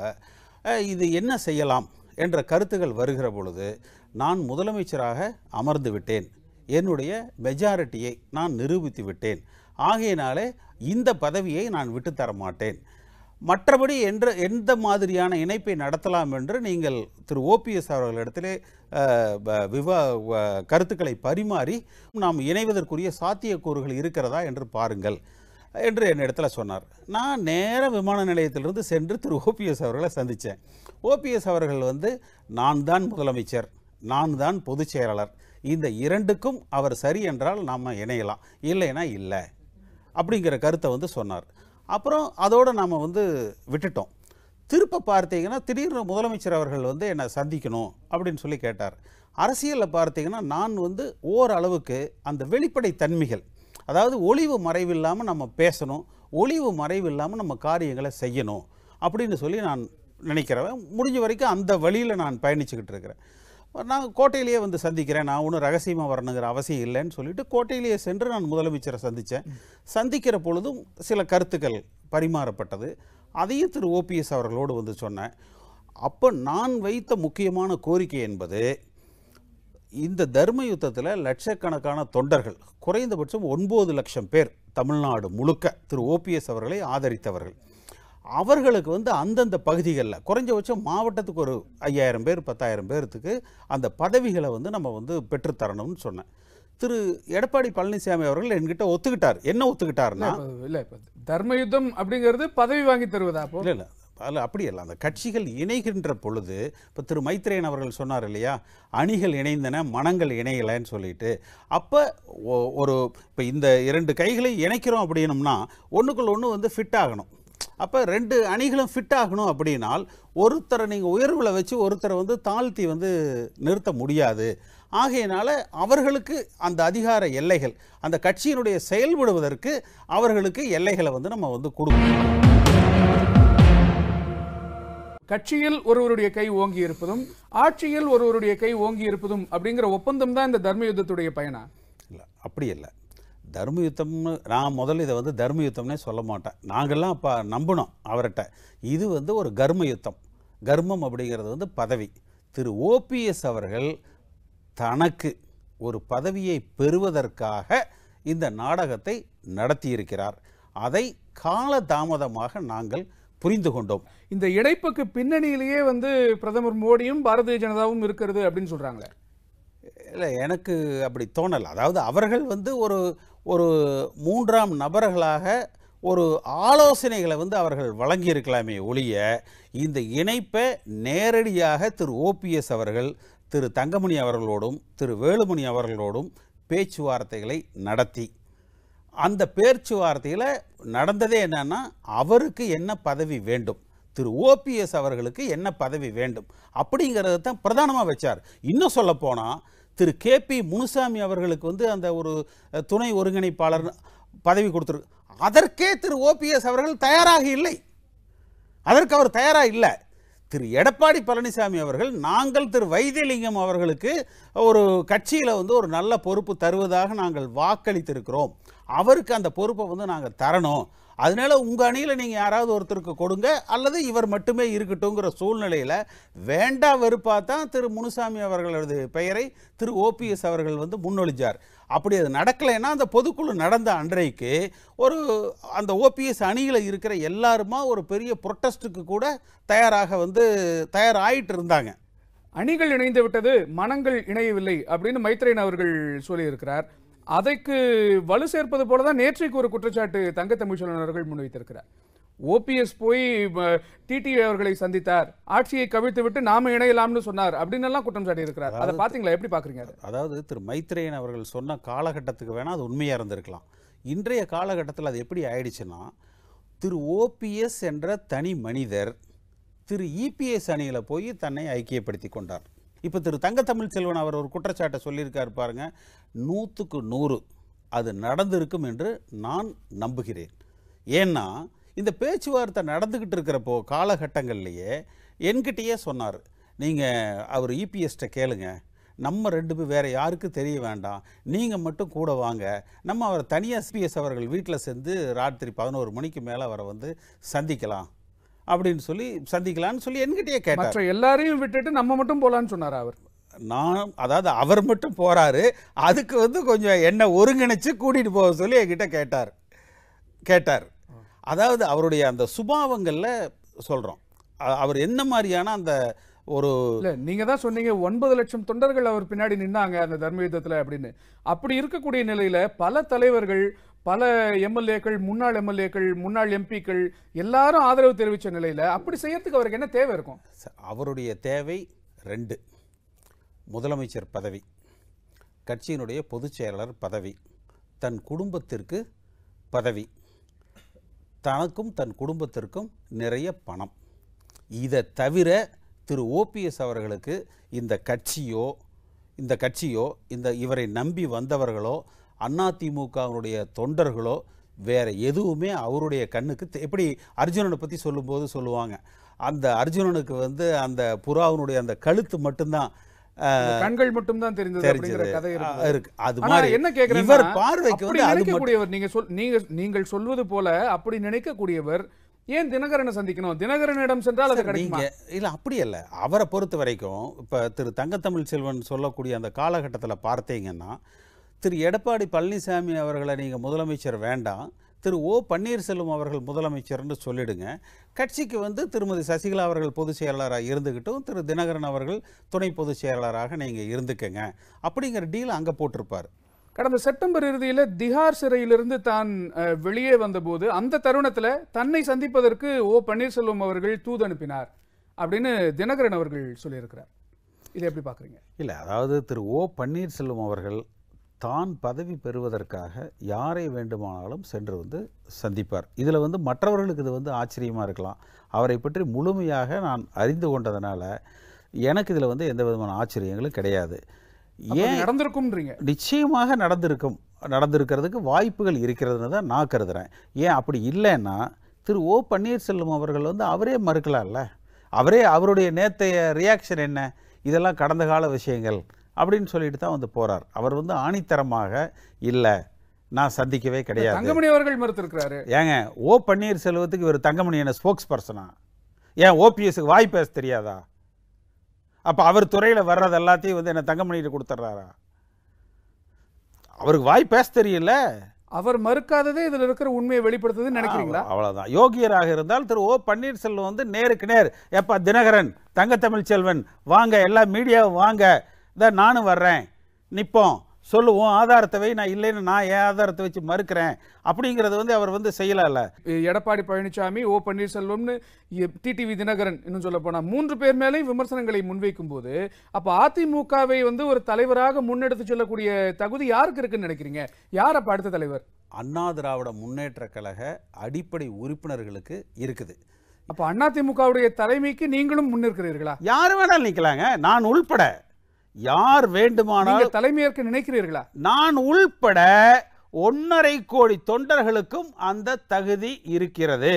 Speaker 2: இது என்ன செய்யலாம் என்ற கருத்துகள் வருகிற பொழுது நான் முதலமைச்சராக அமர்ந்து விட்டேன் என்னுடைய மெஜாரிட்டியை நான் நிரூபித்து விட்டேன் ஆகையினாலே இந்த பதவியை நான் விட்டுத்தர மாட்டேன் மற்றபடி என்ற எந்த மாதிரியான இணைப்பை நடத்தலாம் என்று நீங்கள் திரு ஓபிஎஸ் அவர்களிடத்திலே அஹ், ப- விவா வ- கருத்துக்களை பரிமாறி நாம் இணைவதற்குரிய சாத்தியக்கூறுகள் இருக்கிறதா என்று பாருங்கள் என்று என்னிடத்துல சொன்னார் நான் நேர விமான நிலையத்திலிருந்து சென்று திரு ஓபிஎஸ் அவர்களை சந்தித்தேன் ஓபிஎஸ் அவர்கள் வந்து நான் தான் முதலமைச்சர் நான் தான் பொதுச் செயலாளர் இந்த இரண்டுக்கும் அவர் சரி என்றால் நாம் இணையலாம் இல்லைன்னா இல்லை அப்படிங்கிற கருத்தை வந்து சொன்னார் அப்புறம் அதோடு நாம் வந்து விட்டுட்டோம் திருப்ப பார்த்தீங்கன்னா திடீர்னு முதலமைச்சர் அவர்கள் வந்து என்னை சந்திக்கணும் அப்படின்னு சொல்லி கேட்டார் அரசியலில் பார்த்தீங்கன்னா நான் வந்து ஓரளவுக்கு அந்த வெளிப்படை தன்மைகள் அதாவது ஒளிவு மறைவில்லாமல் நம்ம பேசணும் ஒளிவு மறைவில்லாமல் நம்ம காரியங்களை செய்யணும் அப்படின்னு சொல்லி நான் நினைக்கிறவன் முடிஞ்ச வரைக்கும் அந்த வழியில் நான் பயணிச்சுக்கிட்டு இருக்கிறேன் நான் கோட்டையிலேயே வந்து சந்திக்கிறேன் நான் ஒன்றும் ரகசியமாக வரணுங்கிற அவசியம் இல்லைன்னு சொல்லிட்டு கோட்டையிலேயே சென்று நான் முதலமைச்சரை சந்தித்தேன் சந்திக்கிற பொழுதும் சில கருத்துக்கள் பரிமாறப்பட்டது அதையும் திரு ஓபிஎஸ் அவர்களோடு வந்து சொன்னேன் அப்போ நான் வைத்த முக்கியமான கோரிக்கை என்பது இந்த தர்ம யுத்தத்தில் லட்சக்கணக்கான தொண்டர்கள் குறைந்தபட்சம் ஒன்பது லட்சம் பேர் தமிழ்நாடு முழுக்க திரு ஓபிஎஸ் அவர்களை ஆதரித்தவர்கள் அவர்களுக்கு வந்து அந்தந்த பகுதிகளில் குறைஞ்சபட்சம் மாவட்டத்துக்கு ஒரு ஐயாயிரம் பேர் பத்தாயிரம் பேர்த்துக்கு அந்த பதவிகளை வந்து நம்ம வந்து பெற்றுத்தரணும்னு சொன்னேன் திரு எடப்பாடி பழனிசாமி அவர்கள் என்கிட்ட ஒத்துக்கிட்டார் என்ன ஒத்துக்கிட்டாருன்னா
Speaker 1: இப்ப- இல்ல இப்ப தர்ம யுத்தம் அப்படிங்கிறது பதவி வாங்கி தருவதா அப்போ
Speaker 2: இல்லை இல்லை அதில் அப்படி இல்லை அந்த கட்சிகள் இணைகின்ற பொழுது இப்போ திரு மைத்ரேயன் அவர்கள் சொன்னார் இல்லையா அணிகள் இணைந்தன மனங்கள் இணையலைன்னு சொல்லிட்டு அப்போ ஒரு இப்போ இந்த இரண்டு கைகளை இணைக்கிறோம் அப்படின்னம்னா ஒன்றுக்குள்ள ஒன்று வந்து ஃபிட் ஆகணும் அப்போ ரெண்டு அணிகளும் ஃபிட் ஆகணும் அப்படின்னால் ஒருத்தரை நீங்கள் உயர்வில் வச்சு ஒருத்தரை வந்து தாழ்த்தி வந்து நிறுத்த முடியாது ஆகையினால அவர்களுக்கு அந்த அதிகார எல்லைகள் அந்த கட்சியினுடைய செயல்படுவதற்கு அவர்களுக்கு எல்லைகளை வந்து நம்ம வந்து கொடுக்கணும்
Speaker 1: கட்சியில் ஒருவருடைய கை ஓங்கி இருப்பதும் ஆட்சியில் ஒருவருடைய கை ஓங்கி இருப்பதும் அப்படிங்கிற ஒப்பந்தம் தான் இந்த தர்ம யுத்தத்துடைய பயனா
Speaker 2: இல்லை அப்படி இல்லை தர்ம யுத்தம்னு நான் முதல்ல இதை வந்து தர்ம யுத்தம்னே சொல்ல மாட்டேன் நாங்கள்லாம் அப்போ நம்பினோம் அவர்கிட்ட இது வந்து ஒரு கர்ம யுத்தம் கர்மம் அப்படிங்கிறது வந்து பதவி திரு ஓபிஎஸ் அவர்கள் தனக்கு ஒரு பதவியை பெறுவதற்காக இந்த நாடகத்தை நடத்தியிருக்கிறார் அதை காலதாமதமாக நாங்கள் புரிந்து கொண்டோம்
Speaker 1: இந்த இணைப்புக்கு பின்னணியிலேயே வந்து பிரதமர் மோடியும் பாரதிய ஜனதாவும் இருக்கிறது அப்படின்னு சொல்றாங்களே
Speaker 2: இல்லை எனக்கு அப்படி தோணல அதாவது அவர்கள் வந்து ஒரு ஒரு மூன்றாம் நபர்களாக ஒரு ஆலோசனைகளை வந்து அவர்கள் வழங்கியிருக்கலாமே ஒழிய இந்த இணைப்பை நேரடியாக திரு ஓபிஎஸ் அவர்கள் திரு தங்கமணி அவர்களோடும் திரு வேலுமணி அவர்களோடும் பேச்சுவார்த்தைகளை நடத்தி அந்த பேச்சுவார்த்தையில் நடந்ததே என்னன்னா அவருக்கு என்ன பதவி வேண்டும் திரு ஓபிஎஸ் அவர்களுக்கு என்ன பதவி வேண்டும் அப்படிங்கிறத தான் பிரதானமாக வச்சார் இன்னும் சொல்ல போனால் திரு கேபி முனுசாமி அவர்களுக்கு வந்து அந்த ஒரு அஹ், துணை ஒருங்கிணைப்பாளர் பதவி கொடுத்துருக்கு அதற்கே திரு ஓபிஎஸ் அவர்கள் தயாராக இல்லை அதற்கு அவர் தயாராக இல்லை திரு எடப்பாடி பழனிசாமி அவர்கள் நாங்கள் திரு வைத்தியலிங்கம் அவர்களுக்கு ஒரு கட்சியில் வந்து ஒரு நல்ல பொறுப்பு தருவதாக நாங்கள் வாக்களித்திருக்கிறோம் அவருக்கு அந்த பொறுப்பை வந்து நாங்கள் தரணும் அதனால உங்கள் அணியில் நீங்கள் யாராவது ஒருத்தருக்கு கொடுங்க அல்லது இவர் மட்டுமே இருக்கட்டுங்கிற சூழ்நிலையில் வேண்டா வெறுப்பாக தான் திரு முனுசாமி அவர்களது பெயரை திரு ஓபிஎஸ் அவர்கள் வந்து முன்மொழிஞ்சார் அப்படி அது நடக்கலைன்னா அந்த பொதுக்குழு நடந்த அன்றைக்கு ஒரு அந்த ஓபிஎஸ் அணியில் இருக்கிற எல்லாருமா ஒரு பெரிய புரொட்டஸ்ட்டுக்கு கூட தயாராக வந்து தயாராகிட்டு இருந்தாங்க
Speaker 1: அணிகள் இணைந்து விட்டது மனங்கள் இணையவில்லை அப்படின்னு மைத்ரேயன் அவர்கள் சொல்லியிருக்கிறார் அதற்கு வலு சேர்ப்பது போல தான் நேற்றைக்கு ஒரு குற்றச்சாட்டு தங்க தமிழ்ச்செல்வன் அவர்கள் முன்வைத்திருக்கிறார் ஓபிஎஸ் போய் டிடிவி அவர்களை சந்தித்தார் ஆட்சியை கவிழ்த்து விட்டு நாம இணையலாம்னு சொன்னார் அப்படின்னு எல்லாம் குற்றம் சாட்டி இருக்கிறார் அதை பாத்தீங்களா எப்படி பாக்குறீங்க அதை
Speaker 2: அதாவது திரு மைத்ரேயன் அவர்கள் சொன்ன காலகட்டத்துக்கு வேணால் அது உண்மையாக இருந்திருக்கலாம் இன்றைய காலகட்டத்தில் அது எப்படி ஆயிடுச்சுன்னா திரு ஓபிஎஸ் என்ற தனி மனிதர் திரு இபிஎஸ் அணியில் போய் தன்னை ஐக்கியப்படுத்தி கொண்டார் இப்போ திரு தங்கத்தமிழ் செல்வன் அவர் ஒரு குற்றச்சாட்டை சொல்லியிருக்கார் பாருங்க நூற்றுக்கு நூறு அது நடந்திருக்கும் என்று நான் நம்புகிறேன் ஏன்னா இந்த பேச்சுவார்த்தை நடந்துக்கிட்டு இருக்கிறப்போ காலகட்டங்கள்லையே என்கிட்டயே சொன்னார் நீங்கள் அவர் இபிஎஸ்ட்டை கேளுங்க நம்ம ரெண்டு பேர் வேறு யாருக்கும் தெரிய வேண்டாம் நீங்கள் மட்டும் கூட வாங்க நம்ம அவர் தனியாக சிபிஎஸ் அவர்கள் வீட்டில் சேர்ந்து ராத்திரி பதினோரு மணிக்கு மேலே அவரை வந்து சந்திக்கலாம் அப்படின்னு சொல்லி சந்திக்கலாம்னு சொல்லி என்கிட்டயே கேட்டார்
Speaker 1: மற்ற எல்லாரையும் விட்டுட்டு நம்ம மட்டும் போலான்னு சொன்னார் அவர்
Speaker 2: நான் அதாவது அவர் மட்டும் போறாரு அதுக்கு வந்து கொஞ்சம் என்ன ஒருங்கிணைச்சு கூட்டிட்டு போக சொல்லி என்கிட்ட கேட்டார் கேட்டார் அதாவது அவருடைய அந்த சுபாவங்கள்ல சொல்றோம் அ- அவர் என்ன மாதிரியான அந்த ஒரு
Speaker 1: இல்ல நீங்க தான் சொன்னீங்க ஒன்பது லட்சம் தொண்டர்கள் அவர் பின்னாடி நின்னாங்க அந்த தர்ம யுத்தத்துல அப்படின்னு அப்படி இருக்கக்கூடிய நிலையில பல தலைவர்கள் பல எம்எல்ஏக்கள் முன்னாள் எம்எல்ஏக்கள் முன்னாள் எம்பிக்கள் எல்லாரும் ஆதரவு தெரிவிச்ச நிலையில அப்படி செய்யறதுக்கு அவருக்கு என்ன தேவை இருக்கும்
Speaker 2: ச- அவருடைய தேவை ரெண்டு முதலமைச்சர் பதவி கட்சியினுடைய பொதுச் செயலாளர் பதவி தன் குடும்பத்திற்கு பதவி தனக்கும் தன் குடும்பத்திற்கும் நிறைய பணம் இதை தவிர திரு ஓபிஎஸ் அவர்களுக்கு இந்த கட்சியோ இந்த கட்சியோ இந்த இவரை நம்பி வந்தவர்களோ அதிமுகவினுடைய தொண்டர்களோ வேற எதுவுமே அவருடைய கண்ணுக்கு தெ- எப்படி அர்ஜுனனை பற்றி சொல்லும்போது சொல்லுவாங்க அந்த அர்ஜுனனுக்கு வந்து அந்த புறாவினுடைய அந்த கழுத்து மட்டும்தான் அஹ்,
Speaker 1: அந்த கண்கள் மட்டும் தான் தெரிந்தது அப்படிங்கிற
Speaker 2: தெரிஞ்சது
Speaker 1: கதை
Speaker 2: அஹ்,
Speaker 1: இருக்கு
Speaker 2: இருக்கு அது
Speaker 1: ஆனா
Speaker 2: மாதிரி
Speaker 1: என்ன கேக்குறேன்னா,
Speaker 2: இவர் பார்வைக்கு
Speaker 1: அப்படி
Speaker 2: வந்து அது மட்டும்
Speaker 1: நினைக்கக்கூடியவர் நீங்க சொல் நீங்க நீங்கள் சொல்வது போல அப்படி நினைக்கக்கூடியவர் ஏன் தினகரனை சந்திக்கணும் தினகரனிடம் சென்றால் அது கிடைக்குமா
Speaker 2: நீங்க இல்ல அப்படி அல்ல அவரை பொறுத்த வரைக்கும் இப்ப திரு தங்கத்தமிழ் செல்வன் சொல்லக்கூடிய அந்த காலகட்டத்தில் பார்த்தீங்கன்னா திரு எடப்பாடி பழனிசாமி அவர்களை நீங்க முதலமைச்சர் வேண்டாம் திரு ஓ பன்னீர்செல்வம் அவர்கள் முதலமைச்சர்னு சொல்லிடுங்க கட்சிக்கு வந்து திருமதி சசிகலா அவர்கள் பொதுச் செயலாளராக இருந்துக்கிட்டும் திரு தினகரன் அவர்கள் துணை பொதுச் செயலாளராக நீங்க இருந்துக்கங்க அப்படிங்கிற டீல் அங்க போட்டிருப்பார்
Speaker 1: கடந்த செப்டம்பர் இறுதியில திஹார் சிறையிலிருந்து தான் அஹ், வெளியே வந்தபோது அந்த தருணத்துல தன்னை சந்திப்பதற்கு ஓ பன்னீர்செல்வம் அவர்கள் தூது அனுப்பினார் அப்படின்னு தினகரன் அவர்கள் சொல்லியிருக்கிறார் இதை எப்படி பாக்குறீங்க
Speaker 2: இல்லை அதாவது திரு ஓ பன்னீர்செல்வம் அவர்கள் தான் பதவி பெறுவதற்காக யாரை வேண்டுமானாலும் சென்று வந்து சந்திப்பார் இதில் வந்து மற்றவர்களுக்கு இது வந்து ஆச்சரியமாக இருக்கலாம் அவரை பற்றி முழுமையாக நான் அறிந்து கொண்டதனால எனக்கு இதில் வந்து எந்த விதமான ஆச்சரியங்களும் கிடையாது
Speaker 1: அப்ப
Speaker 2: ஏன்
Speaker 1: அது நடந்திருக்கும்ன்றீங்க
Speaker 2: நிச்சயமாக நடந்திருக்கும் நடந்திருக்கிறதுக்கு வாய்ப்புகள் இருக்கிறதுன்னு தான் நான் கருதுறேன் ஏன் அப்படி இல்லைன்னா திரு ஓ பன்னீர்செல்வம் அவர்கள் வந்து அவரே மறுக்கலாம்ல அவரே அவருடைய நேத்தைய ரியாக்ஷன் என்ன இதெல்லாம் கடந்த கால விஷயங்கள் அப்படின்னு சொல்லிட்டு தான் வந்து போறார் அவர் வந்து ஆணித்தரமாக இல்லை நான் சந்திக்கவே கிடையாது
Speaker 1: தங்கமணி அவர்கள் மறுத்திருக்கிறாரு
Speaker 2: ஏங்க ஓ பன்னீர்செல்வத்துக்கு இவர் தங்கமணி என்ன ஸ்போக்ஸ் பர்சனா ஏன் ஓபிஎஸ்க்கு வாய் பேச தெரியாதா அப்போ அவர் துறையில் வர்றது எல்லாத்தையும் வந்து என்ன தங்கமணிகிட்ட கொடுத்துட்றாரா அவருக்கு வாய் பேச தெரியல
Speaker 1: அவர் மறுக்காததே இதுல இருக்கிற உண்மையை வெளிப்படுத்துதுன்னு நினைக்கிறீங்களா
Speaker 2: அவ்வளவுதான் யோகியராக இருந்தால் திரு ஓ பன்னீர்செல்வம் வந்து நேருக்கு நேர் எப்பா தினகரன் தங்கத்தமிழ் செல்வன் வாங்க எல்லா மீடியாவும் வாங்க இதான் நானும் வர்றேன் நிப்போம் சொல்லுவோம் ஆதாரத்தை வை நான் இல்லைன்னு நான் என் ஆதாரத்தை வச்சு மறுக்கிறேன் அப்படிங்கிறது வந்து அவர் வந்து செய்யலாம்ல
Speaker 1: எடப்பாடி பழனிசாமி ஓ பன்னீர்செல்வம்னு டிடிவி தினகரன் இன்னும் சொல்ல போனா மூன்று பேர் மேலேயும் விமர்சனங்களை முன்வைக்கும் போது அப்ப அதிமுகவை வந்து ஒரு தலைவராக முன்னெடுத்து சொல்லக்கூடிய தகுதி யாருக்கு இருக்குன்னு நினைக்கிறீங்க யார் அப்ப அடுத்த தலைவர்
Speaker 2: அண்ணா திராவிட முன்னேற்ற கழக அடிப்படை உறுப்பினர்களுக்கு இருக்குது
Speaker 1: அப்ப அதிமுகவுடைய தலைமைக்கு நீங்களும் முன்னிற்கிறீர்களா
Speaker 2: யார் வேணாலும் நிற்கலாங்க நான் உள்பட யார் வேண்டுமானால்
Speaker 1: நீங்க தலைமையேற்க நினைக்கிறீர்களா
Speaker 2: நான் உள்பட ஒன்றரை கோடி தொண்டர்களுக்கும் அந்த தகுதி இருக்கிறது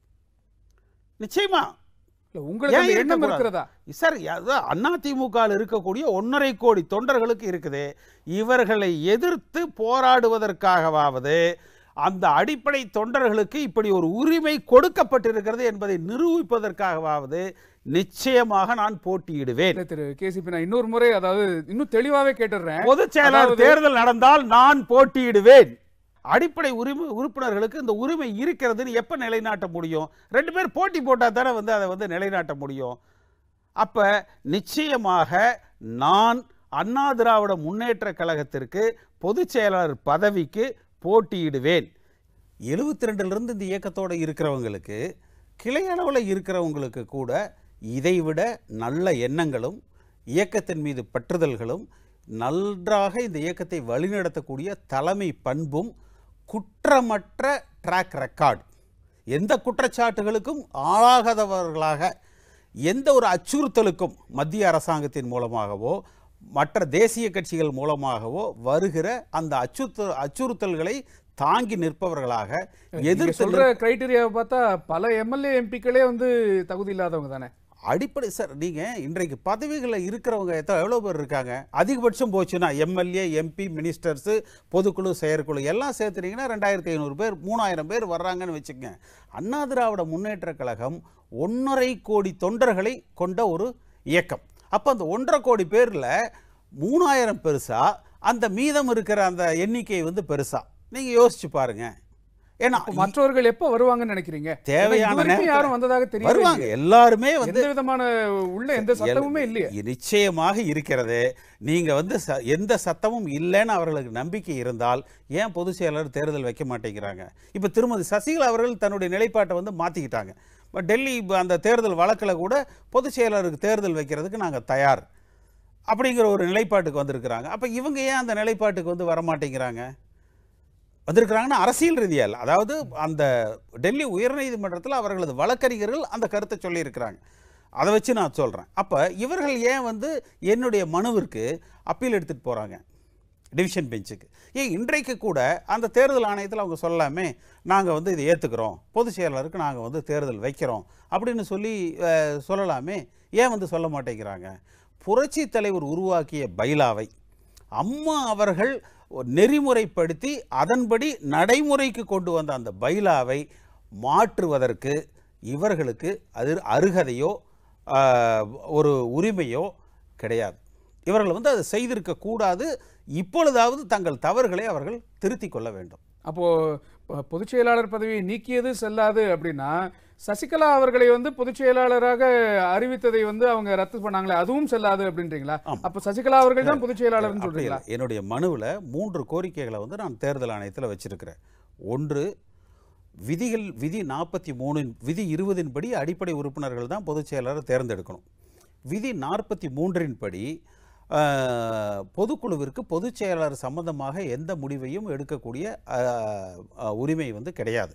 Speaker 2: நிச்சயமா
Speaker 1: இல்ல உங்களுக்கு
Speaker 2: ஏன்
Speaker 1: அந்த எண்ணம்
Speaker 2: இருக்கக்கூடாது?
Speaker 1: இருக்கிறதா
Speaker 2: சார் அதான் அதிமுகவில் இருக்கக்கூடிய ஒன்றரை கோடி தொண்டர்களுக்கு இருக்குது இவர்களை எதிர்த்து போராடுவதற்காகவாவது அந்த அடிப்படை தொண்டர்களுக்கு இப்படி ஒரு உரிமை கொடுக்கப்பட்டிருக்கிறது என்பதை நிரூபிப்பதற்காகவாவது நிச்சயமாக நான் போட்டியிடுவேன்
Speaker 1: இல்ல திரு கேசிபி நான் இன்னொரு முறை அதாவது இன்னும் தெளிவாவே கேட்டுடுறேன்
Speaker 2: பொதுச் செயலாளர்
Speaker 1: அதாவது-
Speaker 2: தேர்தல் நடந்தால் நான் போட்டியிடுவேன் அடிப்படை உரிமை உறுப்பினர்களுக்கு இந்த உரிமை இருக்கிறதுன்னு எப்ப நிலைநாட்ட முடியும் ரெண்டு பேர் போட்டி போட்டா தானே வந்து அதை வந்து நிலைநாட்ட முடியும் அப்ப நிச்சயமாக நான் அண்ணா திராவிட முன்னேற்ற கழகத்திற்கு பொதுச் செயலாளர் பதவிக்கு போட்டியிடுவேன் எழுபத்தி ரெண்டுலேருந்து இந்த இயக்கத்தோட இருக்கிறவங்களுக்கு கிளை அளவில் இருக்கிறவங்களுக்கு கூட இதைவிட நல்ல எண்ணங்களும் இயக்கத்தின் மீது பற்றுதல்களும் நன்றாக இந்த இயக்கத்தை வழிநடத்தக்கூடிய தலைமை பண்பும் குற்றமற்ற ட்ராக் ரெக்கார்டு எந்த குற்றச்சாட்டுகளுக்கும் ஆளாகாதவர்களாக எந்த ஒரு அச்சுறுத்தலுக்கும் மத்திய அரசாங்கத்தின் மூலமாகவோ மற்ற தேசிய கட்சிகள் மூலமாகவோ வருகிற அந்த அச்சுறுத்த அச்சுறுத்தல்களை தாங்கி நிற்பவர்களாக
Speaker 1: நீங்க
Speaker 2: எதிர்த்து
Speaker 1: சொல்ற கிரைட்டீரியாவை பார்த்தா பல எம்எல்ஏ எம்பிக்களே வந்து தகுதி இல்லாதவங்க தானே
Speaker 2: அடிப்படை சார் நீங்கள் இன்றைக்கு பதவிகளில் இருக்கிறவங்க எத்தனை எவ்வளோ பேர் இருக்காங்க அதிகபட்சம் போச்சுன்னா எம்எல்ஏ எம்பி மினிஸ்டர்ஸு பொதுக்குழு செயற்குழு எல்லாம் சேர்த்துனீங்கன்னா ரெண்டாயிரத்தி ஐநூறு பேர் மூணாயிரம் பேர் வர்றாங்கன்னு வச்சுக்கங்க அண்ணா திராவிட முன்னேற்ற கழகம் ஒன்றரை கோடி தொண்டர்களை கொண்ட ஒரு இயக்கம் அப்போ அந்த ஒன்றரை கோடி பேரில் மூணாயிரம் பெருசா அந்த மீதம் இருக்கிற அந்த எண்ணிக்கை வந்து பெருசா நீங்கள் யோசிச்சு பாருங்க ஏன்னா
Speaker 1: அப்ப மற்றவர்கள் எப்ப வருவாங்கன்னு நினைக்கிறீங்க
Speaker 2: தேவையான
Speaker 1: ஏன்னா இதுவரைக்கும்
Speaker 2: நேரத்துல
Speaker 1: யாரும் வந்ததாக தெரியல
Speaker 2: வருவாங்க எல்லாருமே வந்து
Speaker 1: எந்த விதமான உள்ள எந்த சட்டமுமே இல்லையே
Speaker 2: எல்- நிச்சயமாக இருக்கிறது நீங்க வந்து ச- எந்த சத்தமும் இல்லைன்னு அவர்களுக்கு நம்பிக்கை இருந்தால் ஏன் பொதுச் செயலாளர் தேர்தல் வைக்க மாட்டேங்கிறாங்க இப்போ திருமதி சசிகலா அவர்கள் தன்னுடைய நிலைப்பாட்டை வந்து மாற்றிக்கிட்டாங்க இப்போ டெல்லி இப்ப அந்த தேர்தல் வழக்கில் கூட பொதுச் செயலாளருக்கு தேர்தல் வைக்கிறதுக்கு நாங்கள் தயார் அப்படிங்கிற ஒரு நிலைப்பாட்டுக்கு வந்திருக்கிறாங்க அப்போ இவங்க ஏன் அந்த நிலைப்பாட்டுக்கு வந்து வரமாட்டேங்கிறாங்க வந்திருக்கிறாங்கன்னா அரசியல் ரீதியா இல்ல அதாவது அந்த டெல்லி உயர்நீதிமன்றத்தில் அவர்களது வழக்கறிஞர்கள் அந்த கருத்தை சொல்லியிருக்கிறாங்க அதை வச்சு நான் சொல்கிறேன் அப்போ இவர்கள் ஏன் வந்து என்னுடைய மனுவிற்கு அப்பீல் எடுத்துகிட்டு போகிறாங்க டிவிஷன் பெஞ்சுக்கு ஏன் இன்றைக்கு கூட அந்த தேர்தல் ஆணையத்தில் அவங்க சொல்லலாமே நாங்கள் வந்து இதை ஏற்றுக்கிறோம் பொதுச் செயலாளருக்கு நாங்கள் வந்து தேர்தல் வைக்கிறோம் அப்படின்னு சொல்லி அஹ், சொல்லலாமே ஏன் வந்து சொல்ல மாட்டேங்கிறாங்க புரட்சி தலைவர் உருவாக்கிய பைலாவை அம்மா அவர்கள் நெறிமுறைப்படுத்தி அதன்படி நடைமுறைக்கு கொண்டு வந்த அந்த பைலாவை மாற்றுவதற்கு இவர்களுக்கு அது அருகதையோ ஆஹ், ஒரு உரிமையோ கிடையாது இவர்கள் வந்து அதை செய்திருக்க கூடாது இப்பொழுதாவது தங்கள் தவறுகளை அவர்கள் திருத்திக் கொள்ள வேண்டும்
Speaker 1: அப்போ பொ- பொதுச் செயலாளர் பதவியை நீக்கியது செல்லாது அப்படின்னா சசிகலா அவர்களை வந்து பொதுச் செயலாளராக அறிவித்ததை வந்து அவங்க ரத்து பண்ணாங்களே அதுவும் செல்லாது அப்படின்றீங்களா
Speaker 2: ஆமா.
Speaker 1: அப்ப சசிகலா அவர்கள் தான் பொதுச் செயலாளர்னு
Speaker 2: அப்படி
Speaker 1: சொல்றீங்களா
Speaker 2: இல்லை. என்னுடைய மனுவில் மூன்று கோரிக்கைகளை வந்து நான் தேர்தல் ஆணையத்தில் வச்சிருக்கிறேன் ஒன்று விதிகள் விதி நாற்பத்தி மூணின் விதி இருபதின் படி அடிப்படை உறுப்பினர்கள் தான் பொதுச் செயலாளர் தேர்ந்தெடுக்கணும் விதி நாற்பத்தி மூன்றின் படி ஆஹ், பொதுக்குழுவிற்கு பொதுச் செயலாளர் சம்பந்தமாக எந்த முடிவையும் எடுக்கக்கூடிய ஆஹ், ஆஹ், உரிமை வந்து கிடையாது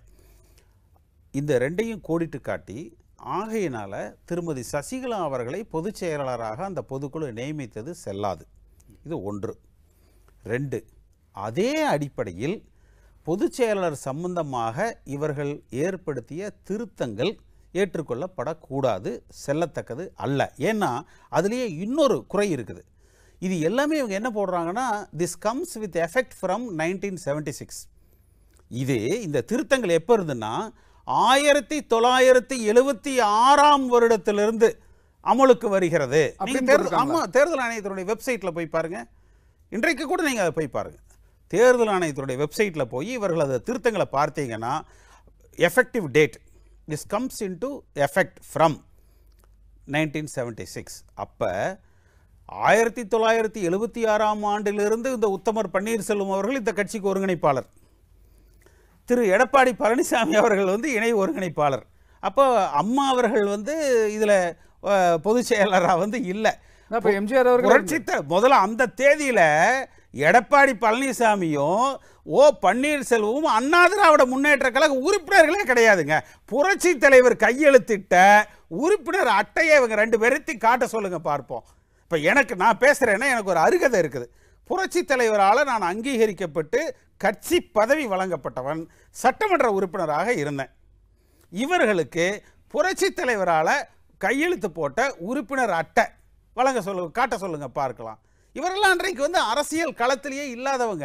Speaker 2: இந்த ரெண்டையும் கோடிட்டு காட்டி ஆகையினால திருமதி சசிகலா அவர்களை பொதுச் செயலாளராக அந்த பொதுக்குழு நியமித்தது செல்லாது இது ஒன்று ரெண்டு அதே அடிப்படையில் பொதுச் செயலாளர் சம்பந்தமாக இவர்கள் ஏற்படுத்திய திருத்தங்கள் ஏற்றுக்கொள்ளப்படக்கூடாது செல்லத்தக்கது அல்ல ஏன்னா அதுலேயே இன்னொரு குறை இருக்குது இது எல்லாமே இவங்க என்ன போடுறாங்கன்னா this comes with effect from nineteen seventy six இது இந்த திருத்தங்கள் எப்போ இருந்துன்னா ஆயிரத்தி தொள்ளாயிரத்தி எழுவத்தி ஆறாம் வருடத்திலிருந்து அமலுக்கு வருகிறது நீங்க
Speaker 1: அப்படின்னு
Speaker 2: தேர்தல்
Speaker 1: போட்டிருக்காங்களா?
Speaker 2: ஆமா தேர்தல் ஆணையத்தினுடைய வெப்சைட்ல போய் பாருங்க இன்றைக்கு கூட நீங்க அதை போய் பாருங்க தேர்தல் ஆணையத்தினுடைய வெப்சைட்ல போய் இவர்கள் அதை திருத்தங்களை பார்த்தீங்கன்னா effective date this comes into effect from nineteen seventy six அப்போ ஆயிரத்தி தொள்ளாயிரத்தி எழுபத்தி ஆறாம் ஆண்டிலிருந்து இந்த உத்தமர் பன்னீர்செல்வம் அவர்கள் இந்த கட்சிக்கு ஒருங்கிணைப்பாளர் திரு எடப்பாடி பழனிசாமி அவர்கள் வந்து இணை ஒருங்கிணைப்பாளர் அப்போ அம்மா அவர்கள் வந்து இதில் பொதுச் செயலராக வந்து இல்லை
Speaker 1: அப்ப எம்ஜிஆர் அவர்கள்
Speaker 2: புரட்சித்த முதல்ல அந்த தேதியில எடப்பாடி பழனிசாமியும் ஓ பன்னீர்செல்வமும் அண்ணா திராவிட முன்னேற்ற கழக உறுப்பினர்களே கிடையாதுங்க புரட்சி தலைவர் கையெழுத்திட்ட உறுப்பினர் அட்டையை இவங்க ரெண்டு பேர்த்தையும் காட்ட சொல்லுங்க பார்ப்போம் இப்போ எனக்கு நான் பேசுறேன்னா எனக்கு ஒரு அருகதை இருக்குது புரட்சி தலைவரால் நான் அங்கீகரிக்கப்பட்டு கட்சி பதவி வழங்கப்பட்டவன் சட்டமன்ற உறுப்பினராக இருந்தேன் இவர்களுக்கு புரட்சி தலைவரால் கையெழுத்து போட்ட உறுப்பினர் அட்டை வழங்க சொல்லுங்க காட்ட சொல்லுங்க பார்க்கலாம் இவரெல்லாம் அன்றைக்கு வந்து அரசியல் களத்திலேயே இல்லாதவங்க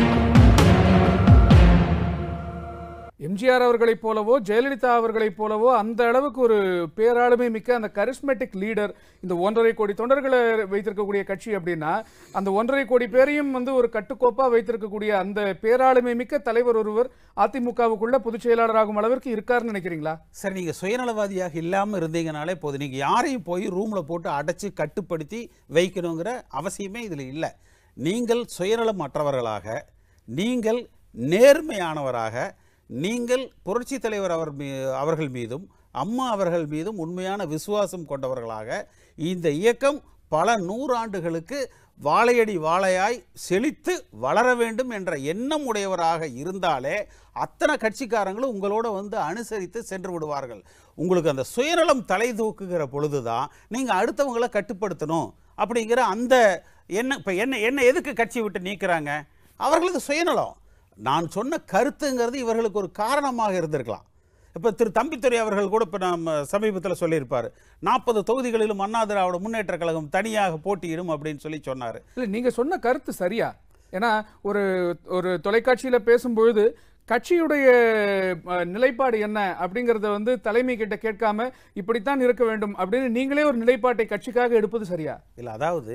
Speaker 1: எம்ஜிஆர் அவர்களைப் போலவோ ஜெயலலிதா அவர்களைப் போலவோ அந்த அளவுக்கு ஒரு பேராளுமை மிக்க அந்த கரிஸ்மெட்டிக் லீடர் இந்த ஒன்றரை கோடி தொண்டர்களை வைத்திருக்கக்கூடிய கட்சி அப்படின்னா அந்த ஒன்றரை கோடி பேரையும் வந்து ஒரு கட்டுக்கோப்பா வைத்திருக்கக்கூடிய அந்த பேராளுமை மிக்க தலைவர் ஒருவர் அதிமுகவுக்குள்ள பொதுச் செயலாளராகும் அளவிற்கு இருக்காருன்னு நினைக்கிறீங்களா
Speaker 2: சரி நீங்கள் சுயநலவாதியாக இல்லாமல் இருந்தீங்கனாலே போதும் நீங்கள் யாரையும் போய் ரூமில் போட்டு அடைச்சி கட்டுப்படுத்தி வைக்கணுங்கிற அவசியமே இதில் இல்லை நீங்கள் சுயநலமற்றவர்களாக நீங்கள் நேர்மையானவராக நீங்கள் புரட்சி தலைவர் அவர் மீ அவர்கள் மீதும் அம்மா அவர்கள் மீதும் உண்மையான விசுவாசம் கொண்டவர்களாக இந்த இயக்கம் பல நூறாண்டுகளுக்கு வாழையடி வாழையாய் செழித்து வளர வேண்டும் என்ற எண்ணம் உடையவராக இருந்தாலே அத்தனை கட்சிக்காரங்களும் உங்களோட வந்து அனுசரித்து சென்று விடுவார்கள் உங்களுக்கு அந்த சுயநலம் தலை தூக்குகிற பொழுதுதான் நீங்கள் அடுத்தவங்களை கட்டுப்படுத்தணும் அப்படிங்கிற அந்த என்ன இப்போ என்ன என்ன எதுக்கு கட்சி விட்டு நீக்குறாங்க அவர்களுக்கு சுயநலம் நான் சொன்ன கருத்துங்கிறது இவர்களுக்கு ஒரு காரணமாக இருந்திருக்கலாம் இப்போ திரு தம்பித்துறை அவர்கள் கூட இப்போ நம்ம சமீபத்தில் சொல்லியிருப்பார் நாற்பது தொகுதிகளிலும் அண்ணா திராவிட முன்னேற்ற கழகம் தனியாக போட்டியிடும் அப்படின்னு சொல்லி சொன்னார்
Speaker 1: இல்ல நீங்க சொன்ன கருத்து சரியா ஏன்னா ஒரு ஒரு தொலைக்காட்சியில பேசும்பொழுது கட்சியுடைய அஹ், நிலைப்பாடு என்ன அப்படிங்கறத வந்து தலைமை கிட்ட கேட்காம இப்படித்தான் இருக்க வேண்டும் அப்படின்னு நீங்களே ஒரு நிலைப்பாட்டை கட்சிக்காக எடுப்பது சரியா
Speaker 2: இல்லை அதாவது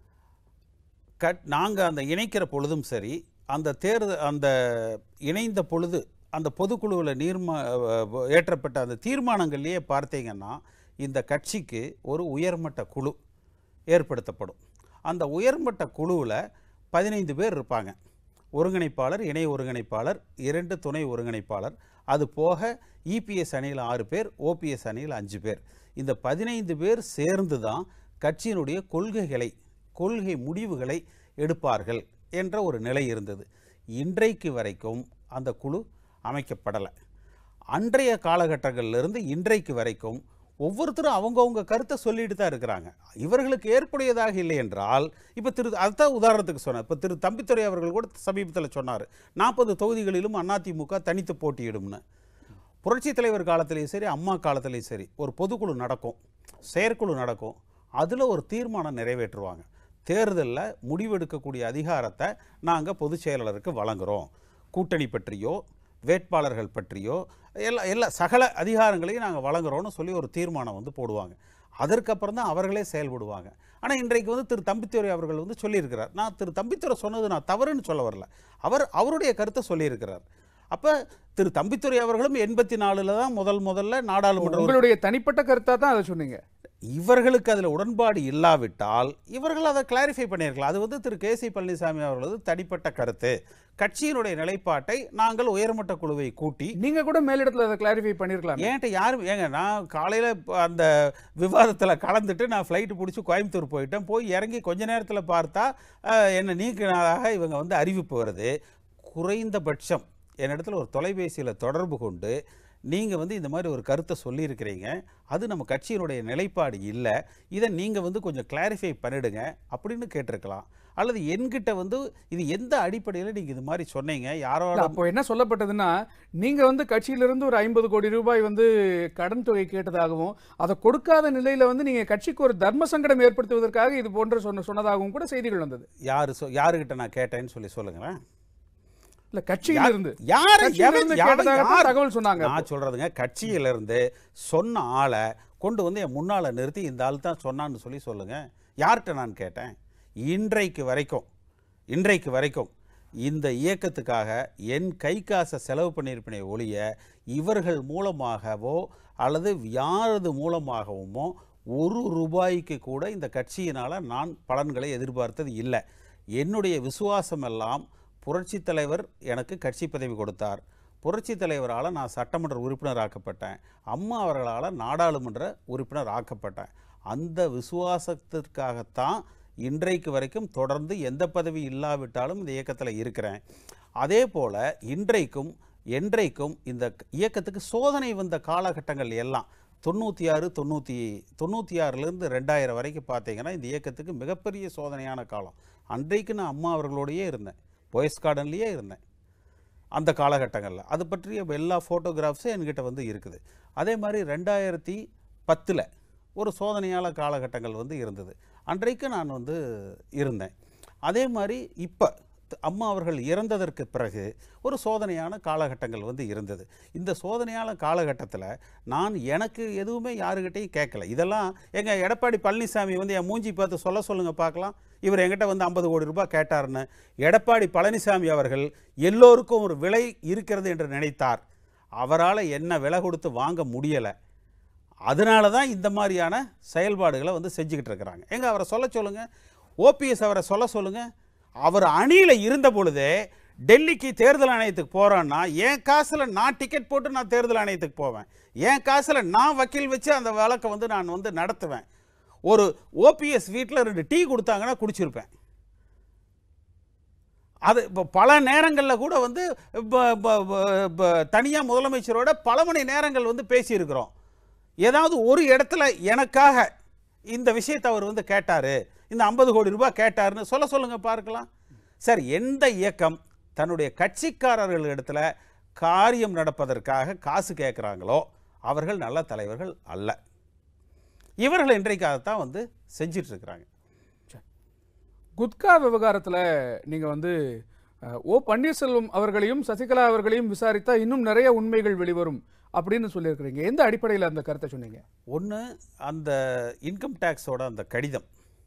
Speaker 2: கட் நாங்கள் அந்த இணைக்கிற பொழுதும் சரி அந்த தேர்தல் அந்த இணைந்த பொழுது அந்த பொதுக்குழுவில் நீர்மா அஹ், ஏற்றப்பட்ட அந்த தீர்மானங்கள்லேயே பார்த்தீங்கன்னா இந்த கட்சிக்கு ஒரு உயர்மட்ட குழு ஏற்படுத்தப்படும் அந்த உயர்மட்ட குழுவில் பதினைந்து பேர் இருப்பாங்க ஒருங்கிணைப்பாளர் இணை ஒருங்கிணைப்பாளர் இரண்டு துணை ஒருங்கிணைப்பாளர் அது போக இபிஎஸ் அணியில் ஆறு பேர் ஓபிஎஸ் அணியில் அஞ்சு பேர் இந்த பதினைந்து பேர் சேர்ந்து தான் கட்சியினுடைய கொள்கைகளை கொள்கை முடிவுகளை எடுப்பார்கள் என்ற ஒரு நிலை இருந்தது இன்றைக்கு வரைக்கும் அந்த குழு அமைக்கப்படலை அன்றைய காலகட்டங்களிலிருந்து இன்றைக்கு வரைக்கும் ஒவ்வொருத்தரும் அவங்கவங்க கருத்தை சொல்லிட்டு தான் இருக்கிறாங்க இவர்களுக்கு ஏற்புடையதாக இல்லை என்றால் இப்போ திரு அதுதான் உதாரணத்துக்கு சொன்னேன் இப்போ திரு தம்பித்துறை அவர்கள் கூட சமீபத்தில் சொன்னார் நாற்பது தொகுதிகளிலும் அதிமுக தனித்து போட்டியிடும்னு புரட்சித் தலைவர் காலத்திலையும் சரி அம்மா காலத்திலையும் சரி ஒரு பொதுக்குழு நடக்கும் செயற்குழு நடக்கும் அதில் ஒரு தீர்மானம் நிறைவேற்றுவாங்க தேர்தலில் முடிவெடுக்கக்கூடிய அதிகாரத்தை நாங்கள் பொதுச் செயலாளருக்கு வழங்குகிறோம் கூட்டணி பற்றியோ வேட்பாளர்கள் பற்றியோ எல்லா எல்லா சகல அதிகாரங்களையும் நாங்கள் வழங்குறோம்னு சொல்லி ஒரு தீர்மானம் வந்து போடுவாங்க அதற்கப்புறம் தான் அவர்களே செயல்படுவாங்க ஆனால் இன்றைக்கு வந்து திரு தம்பித்துறை அவர்கள் வந்து சொல்லியிருக்கிறார் நான் திரு தம்பித்துறை சொன்னது நான் தவறுன்னு சொல்ல வரல அவர் அவருடைய கருத்தை சொல்லியிருக்கிறார் அப்போ திரு தம்பித்துறை அவர்களும் எண்பத்தி நாலில் தான் முதல் முதல்ல நாடாளுமன்ற உறுப்பினர்
Speaker 1: உங்களுடைய தனிப்பட்ட கருத்தா தான் அதை சொன்னீங்க
Speaker 2: இவர்களுக்கு அதில் உடன்பாடு இல்லாவிட்டால் இவர்கள் அதை கிளாரிஃபை பண்ணியிருக்கலாம் அது வந்து திரு கே சி பழனிசாமி அவர்களது தனிப்பட்ட கருத்து கட்சியினுடைய நிலைப்பாட்டை நாங்கள் உயர்மட்ட குழுவை கூட்டி
Speaker 1: நீங்க கூட மேலிடத்துல அதை கிளாரிஃபை பண்ணிருக்கலாம்
Speaker 2: ஏன்ட்ட யாரும் ஏங்க நான் காலையில் அந்த விவாதத்தில் கலந்துட்டு நான் ஃப்ளைட்டு பிடிச்சி கோயம்புத்தூர் போயிட்டேன் போய் இறங்கி கொஞ்ச நேரத்தில் பார்த்தா அஹ், என்னை நீக்கினதாக இவங்க வந்து அறிவிப்பு வருது குறைந்தபட்சம் என்னிடத்துல ஒரு தொலைபேசியில் தொடர்பு கொண்டு நீங்கள் வந்து இந்த மாதிரி ஒரு கருத்தை சொல்லியிருக்கிறீங்க அது நம்ம கட்சியினுடைய நிலைப்பாடு இல்லை இதை நீங்கள் வந்து கொஞ்சம் கிளாரிஃபை பண்ணிடுங்க அப்படின்னு கேட்டிருக்கலாம் அல்லது என்கிட்ட வந்து இது எந்த அடிப்படையில் நீங்கள் இது மாதிரி சொன்னீங்க யாரோட
Speaker 1: இல்ல, அப்போ என்ன சொல்லப்பட்டதுன்னா நீங்க வந்து கட்சியிலிருந்து ஒரு ஐம்பது கோடி ரூபாய் வந்து கடன் தொகை கேட்டதாகவும் அதை கொடுக்காத நிலையில வந்து நீங்க கட்சிக்கு ஒரு தர்ம சங்கடம் ஏற்படுத்துவதற்காக இது போன்ற சொன்ன சொன்னதாகவும் கூட செய்திகள் வந்தது
Speaker 2: யார் சொ யாருக்கிட்ட நான் கேட்டேன்னு சொல்லி சொல்லுங்களேன்
Speaker 1: இல்ல கட்சியில இருந்து
Speaker 2: யாரு
Speaker 1: கட்சியில
Speaker 2: எவன்
Speaker 1: இருந்து
Speaker 2: யாரு-
Speaker 1: கேட்டதாக தான்
Speaker 2: யாரு-
Speaker 1: தகவல் சொன்னாங்க
Speaker 2: நான் சொல்றதுங்க கட்சியில இருந்து சொன்ன ஆளை கொண்டு வந்து என் முன்னால நிறுத்தி இந்த ஆள் தான் சொன்னான்னு சொல்லி சொல்லுங்க யார்கிட்ட நான் கேட்டேன் இன்றைக்கு வரைக்கும் இன்றைக்கு வரைக்கும் இந்த இயக்கத்துக்காக என் கை காசை செலவு பண்ணியிருப்பேனே ஒழிய இவர்கள் மூலமாகவோ அல்லது யாரது மூலமாகவுமோ ஒரு ரூபாய்க்கு கூட இந்த கட்சியினால் நான் பலன்களை எதிர்பார்த்தது இல்லை என்னுடைய விசுவாசம் எல்லாம் புரட்சித் தலைவர் எனக்கு கட்சி பதவி கொடுத்தார் புரட்சித் தலைவரால் நான் சட்டமன்ற உறுப்பினர் ஆக்கப்பட்டேன் அம்மா அவர்களால் நாடாளுமன்ற உறுப்பினர் ஆக்கப்பட்டேன் அந்த விசுவாசத்திற்காகத்தான் இன்றைக்கு வரைக்கும் தொடர்ந்து எந்த பதவி இல்லாவிட்டாலும் இந்த இயக்கத்தில் இருக்கிறேன் அதே போல் இன்றைக்கும் என்றைக்கும் இந்த இயக்கத்துக்கு சோதனை வந்த காலகட்டங்கள் எல்லாம் தொண்ணூற்றி ஆறு தொண்ணூற்றி தொண்ணூற்றி ஆறுலேருந்து ரெண்டாயிரம் வரைக்கும் பார்த்தீங்கன்னா இந்த இயக்கத்துக்கு மிகப்பெரிய சோதனையான காலம் அன்றைக்கு நான் அம்மா அவர்களோடையே இருந்தேன் போயஸ் கார்டன்லேயே இருந்தேன் அந்த காலகட்டங்களில் அது பற்றிய எல்லா ஃபோட்டோகிராஃப்ஸும் என்கிட்ட வந்து இருக்குது அதே மாதிரி ரெண்டாயிரத்தி பத்தில் ஒரு சோதனையால காலகட்டங்கள் வந்து இருந்தது அன்றைக்கு நான் வந்து இருந்தேன் அதே மாதிரி இப்போ அம்மா அவர்கள் இறந்ததற்கு பிறகு ஒரு சோதனையான காலகட்டங்கள் வந்து இருந்தது இந்த சோதனையான காலகட்டத்தில் நான் எனக்கு எதுவுமே யாருக்கிட்டையும் கேட்கல இதெல்லாம் எங்கள் எடப்பாடி பழனிசாமி வந்து என் மூஞ்சி பார்த்து சொல்ல சொல்லுங்கள் பார்க்கலாம் இவர் என்கிட்ட வந்து ஐம்பது கோடி ரூபாய் கேட்டாருன்னு எடப்பாடி பழனிசாமி அவர்கள் எல்லோருக்கும் ஒரு விலை இருக்கிறது என்று நினைத்தார் அவரால் என்ன விலை கொடுத்து வாங்க முடியலை அதனால தான் இந்த மாதிரியான செயல்பாடுகளை வந்து செஞ்சுக்கிட்டு இருக்கிறாங்க எங்க அவரை சொல்ல சொல்லுங்க ஓபிஎஸ் அவரை சொல்ல சொல்லுங்க அவர் அணியில் இருந்த பொழுதே டெல்லிக்கு தேர்தல் ஆணையத்துக்கு போகிறேன்னா என் காசில் நான் டிக்கெட் போட்டு நான் தேர்தல் ஆணையத்துக்கு போவேன் என் காசில் நான் வக்கீல் வச்சு அந்த வழக்கை வந்து நான் வந்து நடத்துவேன் ஒரு ஓபிஎஸ் வீட்டில் ரெண்டு டீ கொடுத்தாங்கன்னா குடிச்சிருப்பேன் அது இப்போ பல நேரங்களில் கூட வந்து தனியாக முதலமைச்சரோட பல மணி நேரங்கள் வந்து பேசியிருக்கிறோம் ஏதாவது ஒரு இடத்துல எனக்காக இந்த விஷயத்தை அவர் வந்து கேட்டார் இந்த ஐம்பது கோடி ரூபாய் கேட்டாருன்னு சொல்ல சொல்லுங்க பார்க்கலாம் சார் எந்த இயக்கம் தன்னுடைய கட்சிக்காரர்கள் இடத்துல காரியம் நடப்பதற்காக காசு கேட்குறாங்களோ அவர்கள் நல்ல தலைவர்கள் அல்ல இவர்கள் இன்றைக்காகத்தான் வந்து செஞ்சிட்டு இருக்கிறாங்க
Speaker 1: குட்கா விவகாரத்துல நீங்க வந்து அஹ், ஓ பன்னீர்செல்வம் அவர்களையும் சசிகலா அவர்களையும் விசாரித்தா இன்னும் நிறைய உண்மைகள் வெளிவரும் அப்படின்னு சொல்லியிருக்கிறீங்க எந்த அடிப்படையில் அந்த கருத்தை சொன்னீங்க
Speaker 2: ஒன்று அந்த இன்கம் டேக்ஸோட அந்த கடிதம்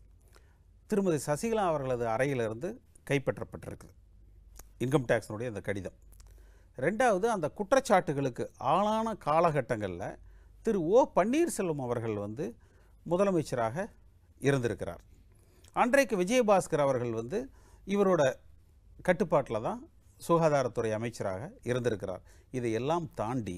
Speaker 2: திருமதி சசிகலா அவர்களது அறையிலிருந்து கைப்பற்றப்பட்டிருக்குது இன்கம் டேக்ஸினுடைய அந்த கடிதம் ரெண்டாவது அந்த குற்றச்சாட்டுகளுக்கு ஆளான காலகட்டங்களில் திரு ஓ பன்னீர்செல்வம் அவர்கள் வந்து முதலமைச்சராக இருந்திருக்கிறார் அன்றைக்கு விஜயபாஸ்கர் அவர்கள் வந்து இவரோட கட்டுப்பாட்டில் தான் சுகாதாரத்துறை அமைச்சராக இருந்திருக்கிறார் இதையெல்லாம் தாண்டி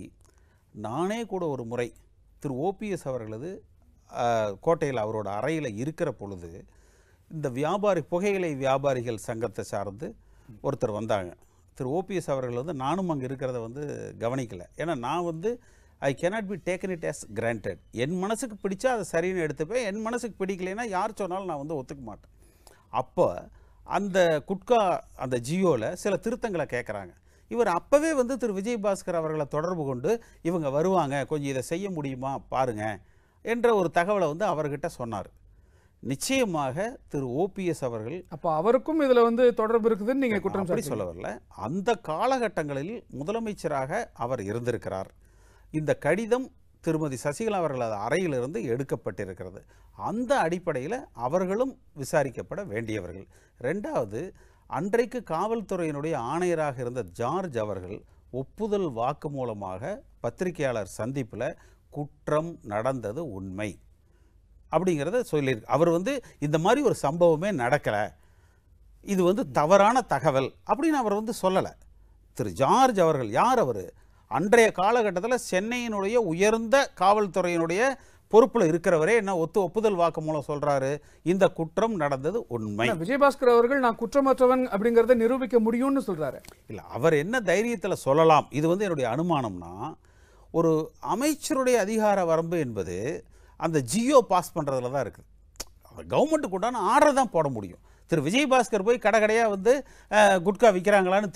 Speaker 2: நானே கூட ஒரு முறை திரு ஓபிஎஸ் அவர்களது ஆஹ், கோட்டையில் அவரோட அறையில் இருக்கிற பொழுது இந்த வியாபாரி புகையிலை வியாபாரிகள் சங்கத்தை சார்ந்து ஒருத்தர் வந்தாங்க திரு ஓபிஎஸ் அவர்கள் வந்து நானும் அங்கே இருக்கிறத வந்து கவனிக்கல ஏன்னா நான் வந்து I cannot be taken it as granted என் மனசுக்கு பிடிச்சா அதை சரின்னு எடுத்துப்பேன் என் மனசுக்கு பிடிக்கலைன்னா யார் சொன்னாலும் நான் வந்து ஒத்துக்க மாட்டேன் அப்போ அந்த குட்கா அந்த ஜியோவில் சில திருத்தங்களை கேட்குறாங்க இவர் அப்போவே வந்து திரு விஜயபாஸ்கர் அவர்களை தொடர்பு கொண்டு இவங்க வருவாங்க கொஞ்சம் இதை செய்ய முடியுமா பாருங்க என்ற ஒரு தகவலை வந்து அவர்கிட்ட சொன்னார் நிச்சயமாக திரு ஓபிஎஸ் அவர்கள்
Speaker 1: அப்ப அவருக்கும் இதுல வந்து தொடர்பு இருக்குதுன்னு நீங்க குற்றம்
Speaker 2: அப்படி
Speaker 1: சாட்டுறீங்க.
Speaker 2: சொல்ல வரல அந்த காலகட்டங்களில் முதலமைச்சராக அவர் இருந்திருக்கிறார் இந்த கடிதம் திருமதி சசிகலா அவர்களது அறையிலிருந்து எடுக்கப்பட்டிருக்கிறது அந்த அடிப்படையில் அவர்களும் விசாரிக்கப்பட வேண்டியவர்கள் ரெண்டாவது அன்றைக்கு காவல்துறையினுடைய ஆணையராக இருந்த ஜார்ஜ் அவர்கள் ஒப்புதல் வாக்கு மூலமாக பத்திரிகையாளர் சந்திப்பில் குற்றம் நடந்தது உண்மை அப்படிங்கிறத சொல்லியிருக்கு அவர் வந்து இந்த மாதிரி ஒரு சம்பவமே நடக்கலை இது வந்து தவறான தகவல் அப்படின்னு அவர் வந்து சொல்லலை திரு ஜார்ஜ் அவர்கள் யார் அவர் அன்றைய காலகட்டத்தில் சென்னையினுடைய உயர்ந்த காவல்துறையினுடைய பொறுப்பில் இருக்கிறவரே என்ன ஒத்து ஒப்புதல் வாக்கு மூலம் சொல்றாரு இந்த குற்றம் நடந்தது உண்மை
Speaker 1: ஆனா, விஜயபாஸ்கர் அவர்கள் நான் குற்றமற்றவன் அப்படிங்கறத நிரூபிக்க முடியும்னு சொல்றாரு
Speaker 2: இல்லை அவர் என்ன தைரியத்தில் சொல்லலாம் இது வந்து என்னுடைய அனுமானம்னா ஒரு அமைச்சருடைய அதிகார வரம்பு என்பது அந்த ஜியோ பாஸ் பண்ணுறதுல தான் இருக்குது கவர்மெண்ட்டுக்கு உண்டான ஆர்டர் தான் போட முடியும் திரு விஜயபாஸ்கர் போய் கடை கடையாக வந்து அஹ், குட்கா விற்கிறாங்களான்னு தேடி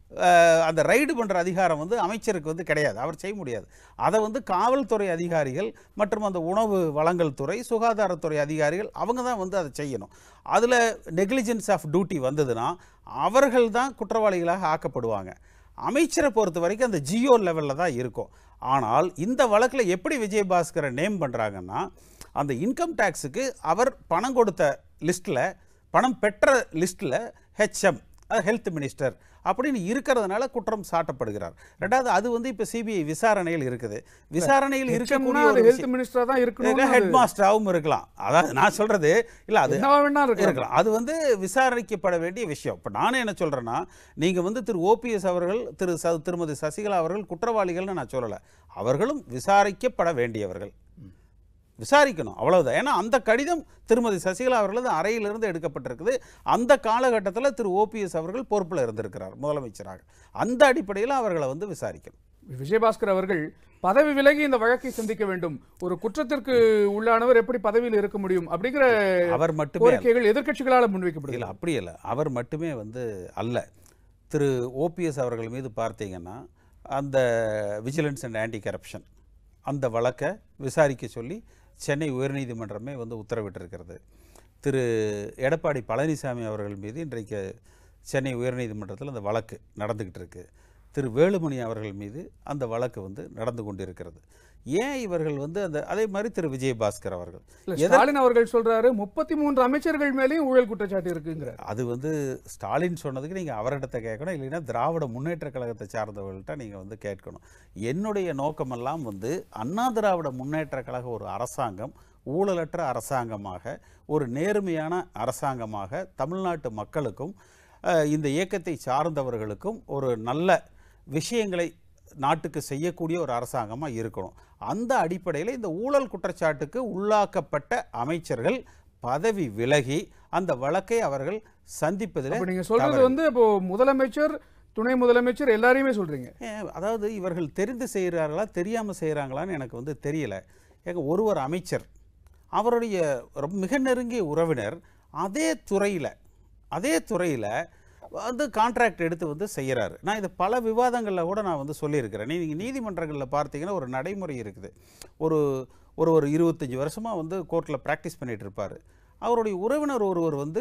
Speaker 2: அஹ், அந்த ரைடு பண்ணுற அதிகாரம் வந்து அமைச்சருக்கு வந்து கிடையாது அவர் செய்ய முடியாது அதை வந்து காவல்துறை அதிகாரிகள் மற்றும் அந்த உணவு வழங்கல் துறை சுகாதாரத்துறை அதிகாரிகள் அவங்க தான் வந்து அதை செய்யணும் அதில் நெக்லிஜென்ஸ் ஆஃப் டியூட்டி வந்ததுன்னா அவர்கள் தான் குற்றவாளிகளாக ஆக்கப்படுவாங்க அமைச்சரை பொறுத்த வரைக்கும் அந்த ஜியோ லெவலில் தான் இருக்கும் ஆனால் இந்த வழக்கில் எப்படி விஜயபாஸ்கரை நேம் பண்ணுறாங்கன்னா அந்த இன்கம் டேக்ஸுக்கு அவர் பணம் கொடுத்த லிஸ்ட்டில் பணம் பெற்ற லிஸ்ட்டில் ஹெச்எம் ஹெல்த் மினிஸ்டர் அப்படின்னு இருக்கிறதுனால குற்றம் சாட்டப்படுகிறார் ரெண்டாவது அது வந்து இப்போ சிபிஐ விசாரணையில் இருக்குது விசாரணையில் இருக்கக்கூடிய
Speaker 1: அது
Speaker 2: ஒரு
Speaker 1: ஹெல்த் மினிஸ்டரா தான் இருக்கணும்
Speaker 2: ஹெட் மாஸ்டராகவும் இருக்கலாம் அதாவது நான் சொல்றது இல்லை அது
Speaker 1: என்னவா வேணா இருக்கலாம்
Speaker 2: இருக்கலாம் அது வந்து விசாரிக்கப்பட வேண்டிய விஷயம் இப்போ நானே என்ன சொல்கிறேன்னா நீங்கள் வந்து திரு ஓபிஎஸ் அவர்கள் திரு ச திருமதி சசிகலா அவர்கள் குற்றவாளிகள்னு நான் சொல்லலை அவர்களும் விசாரிக்கப்பட வேண்டியவர்கள் விசாரிக்கணும் அவ்வளவுதான் ஏன்னா அந்த கடிதம் திருமதி சசிகலா அவர்களது அறையிலிருந்து எடுக்கப்பட்டிருக்குது அந்த காலகட்டத்தில் திரு ஓபிஎஸ் அவர்கள் பொறுப்பில் இருந்திருக்கிறார் முதலமைச்சராக அந்த அடிப்படையில் அவர்களை வந்து விசாரிக்கணும்
Speaker 1: விஜயபாஸ்கர் அவர்கள் பதவி விலகி இந்த வழக்கை சந்திக்க வேண்டும் ஒரு குற்றத்திற்கு உள்ளானவர் எப்படி பதவியில் இருக்க முடியும் அப்படிங்கிற
Speaker 2: அவர் மட்டுமே
Speaker 1: கோரிக்கைகள் எதிர்க்கட்சிகளால் முன்வைக்கப்படுகிறது
Speaker 2: இல்லை அப்படி இல்லை அவர் மட்டுமே வந்து அல்ல திரு ஓபிஎஸ் அவர்கள் மீது பார்த்தீங்கன்னா அந்த விஜிலன்ஸ் அண்ட் ஆன்டி கரப்ஷன் அந்த வழக்கை விசாரிக்க சொல்லி சென்னை உயர்நீதிமன்றமே வந்து உத்தரவிட்டிருக்கிறது திரு எடப்பாடி பழனிசாமி அவர்கள் மீது இன்றைக்கு சென்னை உயர்நீதிமன்றத்தில் அந்த வழக்கு நடந்துக்கிட்டு இருக்கு திரு வேலுமணி அவர்கள் மீது அந்த வழக்கு வந்து நடந்து கொண்டிருக்கிறது ஏன் இவர்கள் வந்து அந்த அதே மாதிரி திரு விஜயபாஸ்கர் அவர்கள்
Speaker 1: இல்ல, ஸ்டாலின் அவர்கள் சொல்றாரு முப்பத்தி மூன்று அமைச்சர்கள் மேலேயும் ஊழல் குற்றச்சாட்டு இருக்குங்கிறார்
Speaker 2: அது வந்து ஸ்டாலின் சொன்னதுக்கு நீங்கள் அவரிடத்தை கேட்கணும் இல்லைன்னா திராவிட முன்னேற்ற கழகத்தை சார்ந்தவர்கள்ட்ட நீங்கள் வந்து கேட்கணும் என்னுடைய நோக்கமெல்லாம் வந்து அண்ணா திராவிட முன்னேற்ற கழக ஒரு அரசாங்கம் ஊழலற்ற அரசாங்கமாக ஒரு நேர்மையான அரசாங்கமாக தமிழ்நாட்டு மக்களுக்கும் அஹ், இந்த இயக்கத்தை சார்ந்தவர்களுக்கும் ஒரு நல்ல விஷயங்களை நாட்டுக்கு செய்யக்கூடிய ஒரு அரசாங்கமாக இருக்கணும் அந்த அடிப்படையில் இந்த ஊழல் குற்றச்சாட்டுக்கு உள்ளாக்கப்பட்ட அமைச்சர்கள் பதவி விலகி அந்த வழக்கை அவர்கள் சந்திப்பதில்
Speaker 1: அப்ப நீங்க சொல்றது வந்து இப்போ முதலமைச்சர் துணை முதலமைச்சர் எல்லாரையுமே சொல்றீங்க
Speaker 2: ஏன், அதாவது இவர்கள் தெரிந்து செய்கிறார்களா தெரியாமல் செய்கிறாங்களான்னு எனக்கு வந்து தெரியல ஏங்க ஒருவர் அமைச்சர் அவருடைய ரொம்ப மிக நெருங்கிய உறவினர் அதே துறையில் அதே துறையில் வந்து கான்ட்ராக்ட் எடுத்து வந்து செய்கிறாரு நான் இது பல விவாதங்களில் கூட நான் வந்து சொல்லியிருக்கிறேன் நீங்கள் நீதிமன்றங்களில் பார்த்தீங்கன்னா ஒரு நடைமுறை இருக்குது ஒரு ஒரு ஒரு இருபத்தஞ்சி வருஷமாக வந்து கோர்ட்டில் ப்ராக்டிஸ் பண்ணிகிட்டு இருப்பார் அவருடைய உறவினர் ஒருவர் வந்து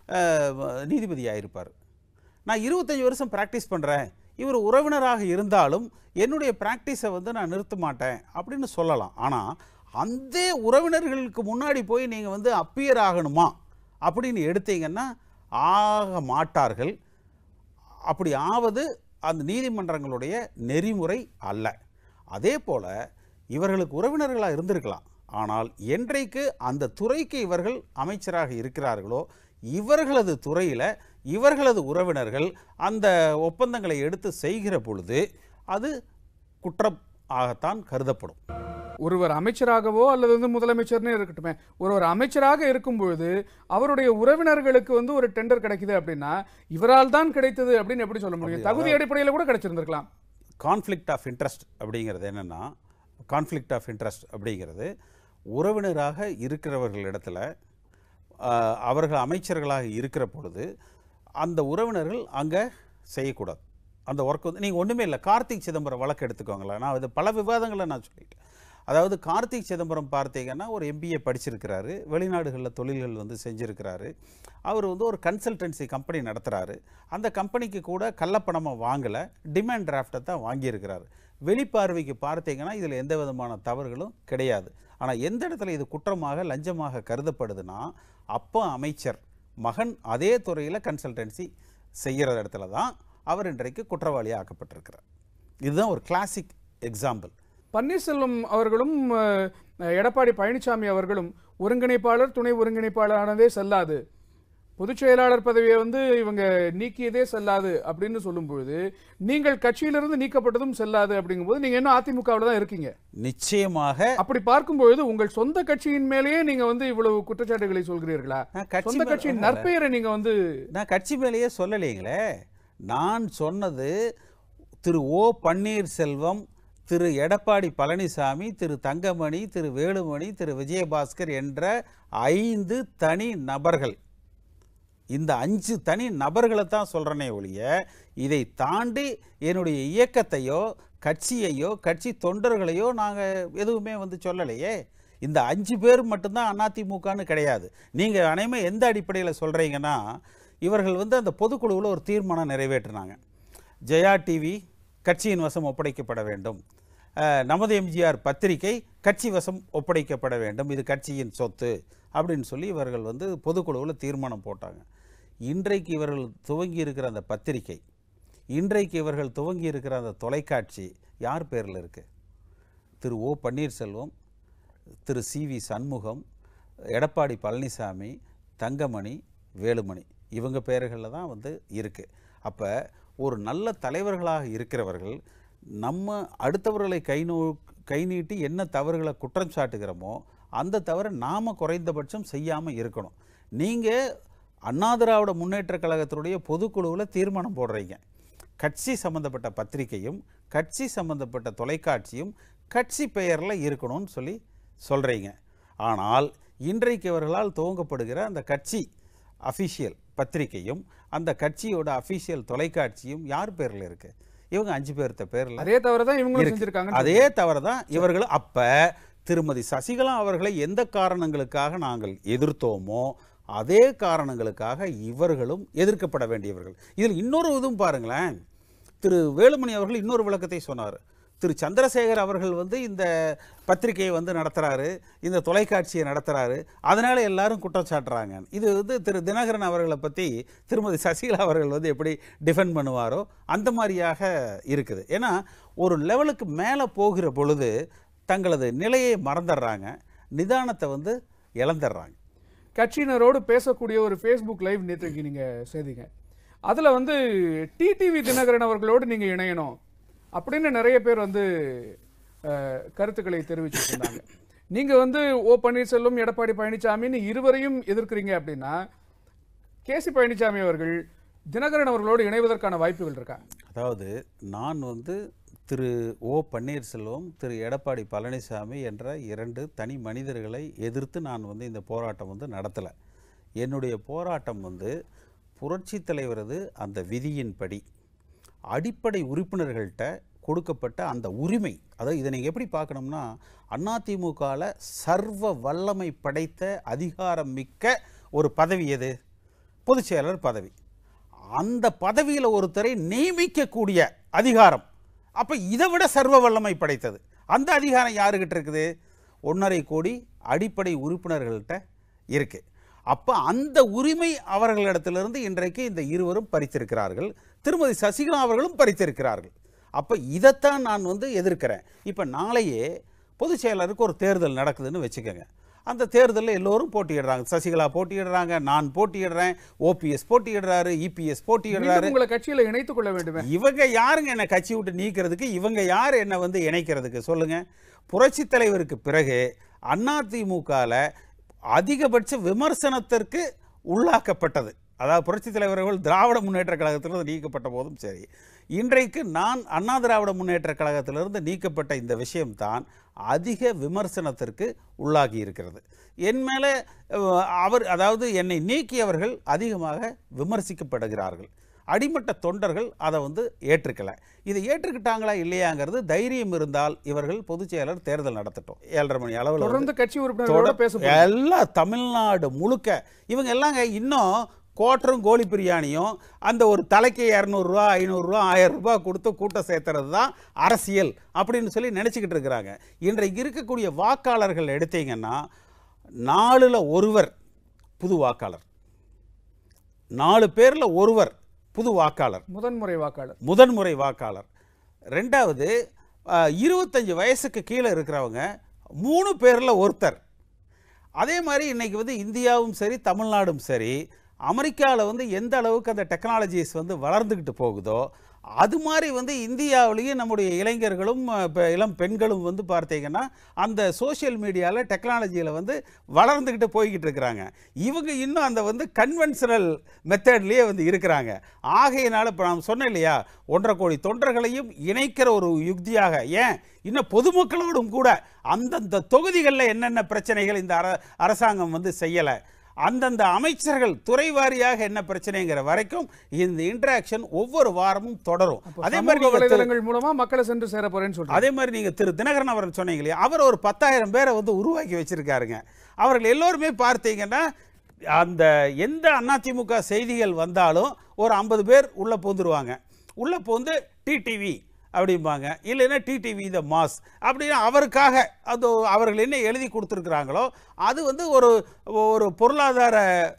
Speaker 2: நீதிபதி ஆயிருப்பார் நான் இருபத்தஞ்சி வருஷம் ப்ராக்டிஸ் பண்ணுறேன் இவர் உறவினராக இருந்தாலும் என்னுடைய ப்ராக்டிஸை வந்து நான் நிறுத்த மாட்டேன் அப்படின்னு சொல்லலாம் ஆனால் அந்த உறவினர்களுக்கு முன்னாடி போய் நீங்கள் வந்து அப்பியர் ஆகணுமா அப்படின்னு எடுத்தீங்கன்னா ஆக மாட்டார்கள் அப்படி ஆவது அந்த நீதிமன்றங்களுடைய நெறிமுறை அல்ல அதே போல இவர்களுக்கு உறவினர்களாக இருந்திருக்கலாம் ஆனால் என்றைக்கு அந்த துறைக்கு இவர்கள் அமைச்சராக இருக்கிறார்களோ இவர்களது துறையில் இவர்களது உறவினர்கள் அந்த ஒப்பந்தங்களை எடுத்து செய்கிற பொழுது அது குற்றம் ஆகத்தான் கருதப்படும்
Speaker 1: ஒருவர் அமைச்சராகவோ அல்லது வந்து முதலமைச்சர்னே இருக்கட்டுமே ஒருவர் அமைச்சராக இருக்கும் பொழுது அவருடைய உறவினர்களுக்கு வந்து ஒரு டெண்டர் கிடைக்குது அப்படின்னா இவரால் தான் கிடைத்தது அப்படின்னு எப்படி சொல்ல முடியும் தகுதி அடிப்படையில் கூட கிடைச்சிருந்திருக்கலாம்
Speaker 2: கான்ஃப்ளிக்ட் ஆஃப் இன்ட்ரெஸ்ட் அப்படிங்கிறது என்னென்னா கான்ஃப்ளிக்ட் ஆஃப் இன்ட்ரெஸ்ட் அப்படிங்கிறது உறவினராக இருக்கிறவர்களிடத்துல ஆஹ், அவர்கள் அமைச்சர்களாக இருக்கிற பொழுது அந்த உறவினர்கள் அங்கே செய்யக்கூடாது அந்த ஒர்க் வந்து நீங்கள் ஒன்றுமே இல்லை கார்த்திக் சிதம்பரம் வழக்கு எடுத்துக்கோங்களேன் நான் இது பல விவாதங்களை நான் சொல்லிட்டேன் அதாவது கார்த்திக் சிதம்பரம் பார்த்தீங்கன்னா ஒரு எம்பிஏ படிச்சிருக்கிறாரு வெளிநாடுகளில் தொழில்கள் வந்து செஞ்சுருக்கிறாரு அவர் வந்து ஒரு கன்சல்டன்சி கம்பெனி நடத்துகிறாரு அந்த கம்பெனிக்கு கூட கள்ளப்பணமாக வாங்கலை டிமாண்ட் டிராஃப்டை தான் வாங்கியிருக்கிறாரு வெளிப்பார்வைக்கு பார்த்தீங்கன்னா இதில் எந்த விதமான தவறுகளும் கிடையாது ஆனால் எந்த இடத்துல இது குற்றமாக லஞ்சமாக கருதப்படுதுன்னா அப்போ அமைச்சர் மகன் அதே துறையில் கன்சல்டன்சி செய்கிற இடத்துல தான் அவர் இன்றைக்கு குற்றவாளியாக ஆக்கப்பட்டிருக்கிறார் இதுதான் ஒரு கிளாசிக் எக்ஸாம்பிள்
Speaker 1: பன்னீர்செல்வம் அவர்களும் அஹ், எடப்பாடி பழனிசாமி அவர்களும் ஒருங்கிணைப்பாளர் துணை ஒருங்கிணைப்பாளரானதே செல்லாது பொதுச் செயலாளர் பதவியை வந்து இவங்க நீக்கியதே செல்லாது அப்படின்னு சொல்லும்பொழுது நீங்கள் கட்சியிலிருந்து நீக்கப்பட்டதும் செல்லாது அப்படிங்கும்போது நீங்க இன்னும் அதிமுகவில் தான் இருக்கீங்க
Speaker 2: நிச்சயமாக
Speaker 1: அப்படி பார்க்கும்பொழுது உங்கள் சொந்த கட்சியின் மேலேயே நீங்க வந்து இவ்வளவு குற்றச்சாட்டுகளை சொல்கிறீர்களா
Speaker 2: நான் கட்சி
Speaker 1: சொந்த
Speaker 2: மேல-
Speaker 1: கட்சியின் நற்பெயரை நீங்க வந்து
Speaker 2: நான் கட்சி மேலேயே சொல்லலைங்களே நான் சொன்னது திரு ஓ பன்னீர்செல்வம் திரு எடப்பாடி பழனிசாமி திரு தங்கமணி திரு வேலுமணி திரு விஜயபாஸ்கர் என்ற ஐந்து தனி நபர்கள் இந்த அஞ்சு தனி நபர்களை தான் சொல்கிறனே ஒழிய இதை தாண்டி என்னுடைய இயக்கத்தையோ கட்சியையோ கட்சி தொண்டர்களையோ நாங்கள் எதுவுமே வந்து சொல்லலையே இந்த அஞ்சு பேர் மட்டும்தான் அதிமுகன்னு கிடையாது நீங்கள் அனைமே எந்த அடிப்படையில் சொல்கிறீங்கன்னா இவர்கள் வந்து அந்த பொதுக்குழுவில் ஒரு தீர்மானம் நிறைவேற்றினாங்க ஜெயா டிவி கட்சியின் வசம் ஒப்படைக்கப்பட வேண்டும் அஹ், நமது எம்ஜிஆர் பத்திரிகை கட்சி வசம் ஒப்படைக்கப்பட வேண்டும் இது கட்சியின் சொத்து அப்படின்னு சொல்லி இவர்கள் வந்து பொதுக்குழுவில் தீர்மானம் போட்டாங்க இன்றைக்கு இவர்கள் துவங்கி இருக்கிற அந்த பத்திரிகை இன்றைக்கு இவர்கள் துவங்கி இருக்கிற அந்த தொலைக்காட்சி யார் பேரில் இருக்கு Thiru O Panneerselvam Thiru C V Shanmugam Edappadi Palaniswami Thangamani Velumani இவங்க பெயர்களில் தான் வந்து இருக்கு அப்போ ஒரு நல்ல தலைவர்களாக இருக்கிறவர்கள் நம்ம அடுத்தவர்களை கை நோ கை நீட்டி என்ன தவறுகளை குற்றம் சாட்டுகிறோமோ அந்த தவறை நாம் குறைந்தபட்சம் செய்யாமல் இருக்கணும் நீங்கள் அண்ணா திராவிட முன்னேற்ற கழகத்தினுடைய பொதுக்குழுவில் தீர்மானம் போடுறீங்க கட்சி சம்பந்தப்பட்ட பத்திரிகையும் கட்சி சம்பந்தப்பட்ட தொலைக்காட்சியும் கட்சி பெயரில் இருக்கணும்னு சொல்லி சொல்கிறீங்க ஆனால் இன்றைக்கு அவர்களால் துவங்கப்படுகிற அந்த கட்சி அஃபிஷியல் பத்திரிகையும் அந்த கட்சியோட அஃபிஷியல் தொலைக்காட்சியும் யார் பேரில் இருக்கு இவங்க அஞ்சு பேர்த்த பேரில்
Speaker 1: அதே தவிர தான் இவங்களும்
Speaker 2: இருக்கு.
Speaker 1: செஞ்சிருக்காங்க
Speaker 2: அதே தவிர தான் இவர்கள் அப்ப திருமதி சசிகலா அவர்களை எந்த காரணங்களுக்காக நாங்கள் எதிர்த்தோமோ அதே காரணங்களுக்காக இவர்களும் எதிர்க்கப்பட வேண்டியவர்கள் இதில் இன்னொரு இதுவும் பாருங்களேன் திரு வேலுமணி அவர்கள் இன்னொரு விளக்கத்தை சொன்னார் திரு சந்திரசேகர் அவர்கள் வந்து இந்த பத்திரிகையை வந்து நடத்துறாரு இந்த தொலைக்காட்சியை நடத்துறாரு அதனால எல்லாரும் குற்றம் சாட்டுறாங்க இது வந்து திரு தினகரன் அவர்களை பற்றி திருமதி சசிகலா அவர்கள் வந்து எப்படி டிஃபெண்ட் பண்ணுவாரோ அந்த மாதிரியாக இருக்குது ஏன்னா ஒரு லெவலுக்கு மேலே போகிற பொழுது தங்களது நிலையை மறந்துடுறாங்க நிதானத்தை வந்து இழந்துடுறாங்க
Speaker 1: கட்சியினரோடு பேசக்கூடிய ஒரு ஃபேஸ்புக் லைவ் நேற்றுக்கு நீங்க செய்தீங்க அதுல வந்து டிடிவி தினகரன் அவர்களோடு நீங்க இணையணும் அப்படின்னு நிறைய பேர் வந்து அஹ், கருத்துக்களை தெரிவிச்சுட்டு இருந்தாங்க நீங்க வந்து ஓ பன்னீர்செல்வம் எடப்பாடி பழனிசாமின்னு இருவரையும் எதிர்க்கிறீங்க அப்படின்னா கேசி பழனிசாமி அவர்கள் தினகரன் அவர்களோடு இணைவதற்கான வாய்ப்புகள் இருக்கா
Speaker 2: அதாவது நான் வந்து திரு ஓ பன்னீர்செல்வம் திரு எடப்பாடி பழனிசாமி என்ற இரண்டு தனி மனிதர்களை எதிர்த்து நான் வந்து இந்த போராட்டம் வந்து நடத்தலை என்னுடைய போராட்டம் வந்து புரட்சி தலைவரது அந்த விதியின்படி அடிப்படை உறுப்பினர்கள்ட்ட கொடுக்கப்பட்ட அந்த உரிமை அதாவது இதை நீங்கள் எப்படி பார்க்கணும்னா அதிமுகவில் சர்வ வல்லமை படைத்த அதிகாரம் மிக்க ஒரு பதவி எது பொதுச் செயலர் பதவி அந்த பதவியில் ஒருத்தரை நியமிக்கக்கூடிய அதிகாரம் அப்போ இதை விட சர்வ வல்லமை படைத்தது அந்த அதிகாரம் யாருக்கிட்ட இருக்குது ஒன்றரை கோடி அடிப்படை உறுப்பினர்கள்ட்ட இருக்கு அப்போ அந்த உரிமை அவர்களிடத்திலிருந்து இன்றைக்கு இந்த இருவரும் பறித்திருக்கிறார்கள் திருமதி சசிகலா அவர்களும் பறித்திருக்கிறார்கள் அப்போ இதைத்தான் நான் வந்து எதிர்க்கிறேன் இப்போ நாளையே பொதுச் செயலருக்கு ஒரு தேர்தல் நடக்குதுன்னு வச்சுக்கோங்க அந்த தேர்தலில் எல்லோரும் போட்டியிடுறாங்க சசிகலா போட்டியிடுறாங்க நான் போட்டியிடுறேன் ஓபிஎஸ் போட்டியிடுறாரு இபிஎஸ் போட்டியிடுறாரு
Speaker 1: மீண்டும் உங்களை கட்சியில இணைத்துக் கொள்ள வேண்டுமே
Speaker 2: இவங்க யாருங்க என்னை கட்சி விட்டு நீக்கிறதுக்கு இவங்க யார் என்னை வந்து இணைக்கிறதுக்கு சொல்லுங்க புரட்சி தலைவருக்கு பிறகு அதிமுகவில் அதிகபட்ச விமர்சனத்திற்கு உள்ளாக்கப்பட்டது அதாவது புரட்சி தலைவர்கள் திராவிட முன்னேற்ற கழகத்திலிருந்து நீக்கப்பட்ட போதும் சரி இன்றைக்கு நான் அண்ணா திராவிட முன்னேற்ற கழகத்திலிருந்து நீக்கப்பட்ட இந்த விஷயம்தான் அதிக விமர்சனத்திற்கு உள்ளாகி இருக்கிறது என் மேலே அஹ், அவர் அதாவது என்னை நீக்கியவர்கள் அதிகமாக விமர்சிக்கப்படுகிறார்கள் அடிமட்ட தொண்டர்கள் அதை வந்து ஏற்றுக்கல இதை ஏற்றுக்கிட்டாங்களா இல்லையாங்கிறது தைரியம் இருந்தால் இவர்கள் பொதுச் செயலர் தேர்தல் நடத்தட்டும் ஏழரை மணி அளவில்
Speaker 1: தொடர்ந்து கட்சி உறுப்பினர்களோட பேச
Speaker 2: எல்லாம் தமிழ்நாடு முழுக்க இவங்க எல்லாங்க இன்னும் கோட்டரும் கோழி பிரியாணியும் அந்த ஒரு தலைக்கு இரநூறுவா ஐநூறுரூவா ஆயிரம் ரூபாய் கொடுத்து கூட்டம் சேர்த்துறது தான் அரசியல் அப்படின்னு சொல்லி நினச்சிக்கிட்டு இருக்கிறாங்க இன்றைக்கு இருக்கக்கூடிய வாக்காளர்கள் எடுத்தீங்கன்னா நாலுல ஒருவர் புது வாக்காளர் நாலு பேரில் ஒருவர் புது வாக்காளர்
Speaker 1: முதன்முறை வாக்காளர்
Speaker 2: முதன்முறை வாக்காளர் ரெண்டாவது அஹ், இருபத்தஞ்சு வயசுக்கு கீழே இருக்கிறவங்க மூணு பேரில் ஒருத்தர் அதே மாதிரி இன்னைக்கு வந்து இந்தியாவும் சரி தமிழ்நாடும் சரி அமெரிக்காவில் வந்து எந்த அளவுக்கு அந்த டெக்னாலஜிஸ் வந்து வளர்ந்துக்கிட்டு போகுதோ அது மாதிரி வந்து இந்தியாவிலேயே நம்முடைய இளைஞர்களும் இப்போ இளம் பெண்களும் வந்து பார்த்தீங்கன்னா அந்த சோஷியல் மீடியாவில் டெக்னாலஜியில் வந்து வளர்ந்துக்கிட்டு போய்கிட்டு இருக்கிறாங்க இவங்க இன்னும் அந்த வந்து கன்வென்ஷனல் மெத்தட்லேயே வந்து இருக்கிறாங்க ஆகையினால இப்போ நான் சொன்னேன் இல்லையா ஒன்றரை கோடி தொண்டர்களையும் இணைக்கிற ஒரு யுக்தியாக ஏன் இன்னும் பொதுமக்களோடும் கூட அந்தந்த தொகுதிகளில் என்னென்ன பிரச்சனைகள் இந்த அர அரசாங்கம் வந்து செய்யலை அந்தந்த அமைச்சர்கள் துறை வாரியாக என்ன பிரச்சனைங்கிற வரைக்கும் இந்த இன்டராக்ஷன் ஒவ்வொரு வாரமும் தொடரும் அதே மாதிரி
Speaker 1: சமூக
Speaker 2: நீங்க திரு-
Speaker 1: வலைதளங்கள் மூலமா மக்களை சென்று சேர போறேன்னு சொல்றாங்க
Speaker 2: அதே மாதிரி நீங்க திரு தினகரன் அவர்கள் சொன்னீங்க இல்லையா அவர் ஒரு பத்தாயிரம் பேரை வந்து உருவாக்கி வச்சிருக்காருங்க அவர்கள் எல்லோருமே பார்த்தீங்கன்னா அந்த எந்த அதிமுக செய்திகள் வந்தாலும் ஒரு ஐம்பது பேர் உள்ள பூந்துருவாங்க உள்ள பூந்து டிடிவி அப்படிம்பாங்க இல்லைன்னா டிடிவி த மாஸ் அப்படின்னு அவருக்காக அது அவர்கள் என்ன எழுதி கொடுத்துருக்குறாங்களோ அது வந்து ஒரு ஒரு பொருளாதார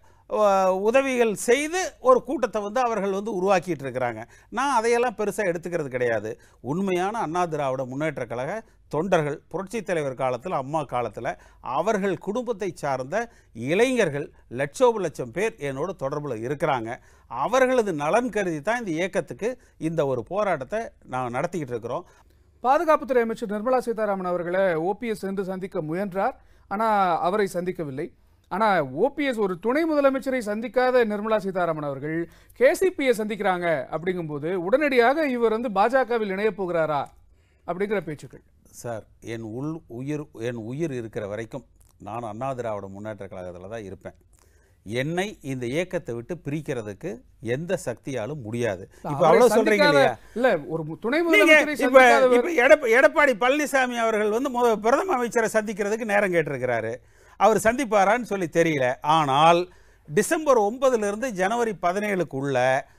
Speaker 2: அஹ், உதவிகள் செய்து ஒரு கூட்டத்தை வந்து அவர்கள் வந்து உருவாக்கிட்டு இருக்கிறாங்க நான் அதையெல்லாம் பெருசாக எடுத்துக்கிறது கிடையாது உண்மையான அண்ணா திராவிட முன்னேற்ற கழக தொண்டர்கள் புரட்சித் தலைவர் காலத்தில் அம்மா காலத்தில் அவர்கள் குடும்பத்தை சார்ந்த இளைஞர்கள் லட்சோப லட்சம் பேர் என்னோட தொடர்பில் இருக்கிறாங்க அவர்களது நலன் கருதி தான் இந்த இயக்கத்துக்கு இந்த ஒரு போராட்டத்தை நான் நடத்திக்கிட்டு இருக்கிறோம்
Speaker 1: பாதுகாப்புத்துறை அமைச்சர் நிர்மலா சீதாராமன் அவர்களை ஓபிஎஸ் சென்று சந்திக்க முயன்றார் ஆனா அவரை சந்திக்கவில்லை ஆனா ஓபிஎஸ் ஒரு துணை முதலமைச்சரை சந்திக்காத நிர்மலா சீதாராமன் அவர்கள் கேசிபியை சந்திக்கிறாங்க அப்படிங்கும்போது உடனடியாக இவர் வந்து பாஜகவில் இணையப் போகிறாரா அப்படிங்கிற பேச்சுக்கள்
Speaker 2: சார் என் உள் உயிர் என் உயிர் இருக்கிற வரைக்கும் நான் அண்ணா திராவிட முன்னேற்ற கழகத்தில் தான் இருப்பேன் என்னை இந்த இயக்கத்தை விட்டு பிரிக்கிறதுக்கு எந்த சக்தியாலும் முடியாது இப்போ
Speaker 1: அவரை
Speaker 2: அவ்வளோ சொல்றீங்க
Speaker 1: சந்திக்காத-
Speaker 2: இல்லையா
Speaker 1: இல்ல ஒரு மு- துணை
Speaker 2: நீங்க
Speaker 1: முதலமைச்சரை
Speaker 2: இப்ப
Speaker 1: சந்திக்காதவர்
Speaker 2: இப்ப எடப்ப- எடப்பாடி பழனிசாமி அவர்கள் வந்து முத பிரதம அமைச்சரை சந்திக்கிறதுக்கு நேரம் கேட்டிருக்கிறாரு அவர் சந்திப்பாரான்னு சொல்லி தெரியல ஆனால் டிசம்பர் ஒன்பதுல இருந்து ஜனவரி பதினேழுக்குள்ள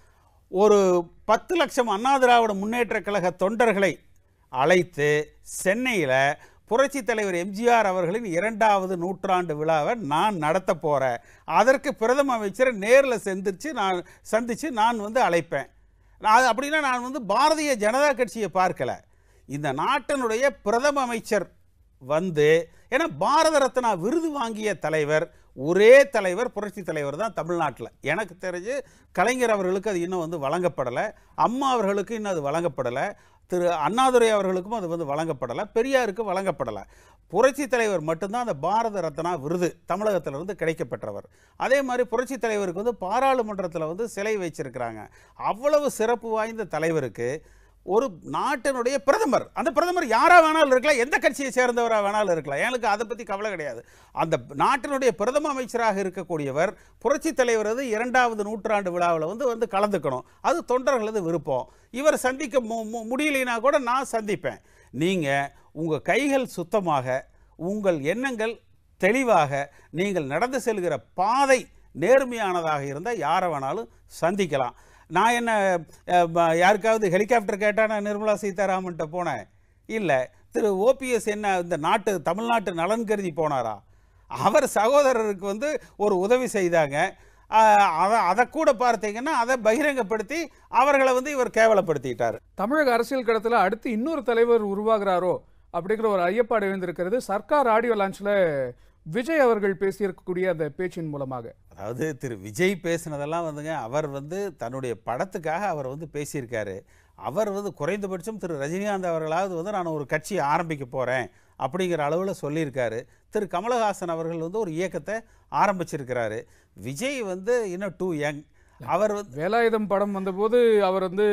Speaker 2: ஒரு பத்து லட்சம் அண்ணா திராவிட முன்னேற்ற கழக தொண்டர்களை அழைத்து சென்னையில் புரட்சி தலைவர் எம்ஜிஆர் அவர்களின் இரண்டாவது நூற்றாண்டு விழாவை நான் நடத்த போறேன் அதற்கு பிரதம அமைச்சரை நேரில் சந்திச்சு நான் சந்திச்சு நான் வந்து அழைப்பேன் நான் அப்படின்னா நான் வந்து பாரதிய ஜனதா கட்சியை பார்க்கல இந்த நாட்டினுடைய பிரதம அமைச்சர் வந்து ஏன்னா பாரத ரத்னா விருது வாங்கிய தலைவர் ஒரே தலைவர் புரட்சி தலைவர் தான் தமிழ்நாட்டில் எனக்கு தெரிஞ்சு கலைஞர் அவர்களுக்கு அது இன்னும் வந்து வழங்கப்படலை அம்மா அவர்களுக்கு இன்னும் அது வழங்கப்படலை திரு அண்ணாதுரை அவர்களுக்கும் அது வந்து வழங்கப்படலை பெரியாருக்கு வழங்கப்படலை புரட்சி தலைவர் மட்டும்தான் அந்த பாரத ரத்னா விருது தமிழகத்திலிருந்து கிடைக்கப்பெற்றவர் அதே மாதிரி புரட்சி தலைவருக்கு வந்து பாராளுமன்றத்தில் வந்து சிலை வச்சிருக்கிறாங்க அவ்வளவு சிறப்பு வாய்ந்த தலைவருக்கு ஒரு நாட்டினுடைய பிரதமர் அந்த பிரதமர் யாரா வேணாலும் இருக்கலாம் எந்த கட்சியை சேர்ந்தவரா வேணாலும் இருக்கலாம் எனக்கு அதை பற்றி கவலை கிடையாது அந்த நாட்டினுடைய பிரதம அமைச்சராக இருக்கக்கூடியவர் புரட்சி தலைவரது இரண்டாவது நூற்றாண்டு விழாவில் வந்து வந்து கலந்துக்கணும் அது தொண்டர்களது விருப்பம் இவர் சந்திக்க மு மு- முடியலைனா கூட நான் சந்திப்பேன் நீங்கள் உங்கள் கைகள் சுத்தமாக உங்கள் எண்ணங்கள் தெளிவாக நீங்கள் நடந்து செல்கிற பாதை நேர்மையானதாக இருந்தால் யாரை வேணாலும் சந்திக்கலாம் நான் என்ன அஹ், ம- யாருக்காவது ஹெலிகாப்டர் கேட்டால் நான் நிர்மலா சீதாராமன்ட்ட போனேன் இல்லை திரு ஓபிஎஸ் என்ன இந்த நாட்டு தமிழ்நாட்டு நலன் கருதி போனாரா அவர் சகோதரருக்கு வந்து ஒரு உதவி செய்தாங்க அஹ், அதை அதை கூட பார்த்தீங்கன்னா அதை பகிரங்கப்படுத்தி அவர்களை வந்து இவர் கேவலப்படுத்திட்டார்
Speaker 1: தமிழக அரசியல் களத்துல அடுத்து இன்னொரு தலைவர் உருவாகிறாரோ அப்படிங்கிற ஒரு ஐயப்பாடு எழுந்திருக்கிறது சர்க்கார் ஆடியோ லான்ச்ல விஜய் அவர்கள் பேசியிருக்கக்கூடிய அந்த பேச்சின் மூலமாக
Speaker 2: அதாவது திரு விஜய் பேசினதெல்லாம் வந்துங்க அவர் வந்து தன்னுடைய படத்துக்காக அவர் வந்து பேசியிருக்காரு அவர் வந்து குறைந்தபட்சம் திரு ரஜினிகாந்த் அவர்களாவது வந்து நான் ஒரு கட்சி ஆரம்பிக்க போகிறேன் அப்படிங்கிற அளவில் சொல்லியிருக்காரு திரு கமலஹாசன் அவர்கள் வந்து ஒரு இயக்கத்தை ஆரம்பிச்சிருக்கிறாரு விஜய் வந்து இன்னும் டூ யங் அவர் வந்து
Speaker 1: வேலாயுதம் படம் வந்தபோது அவர் வந்து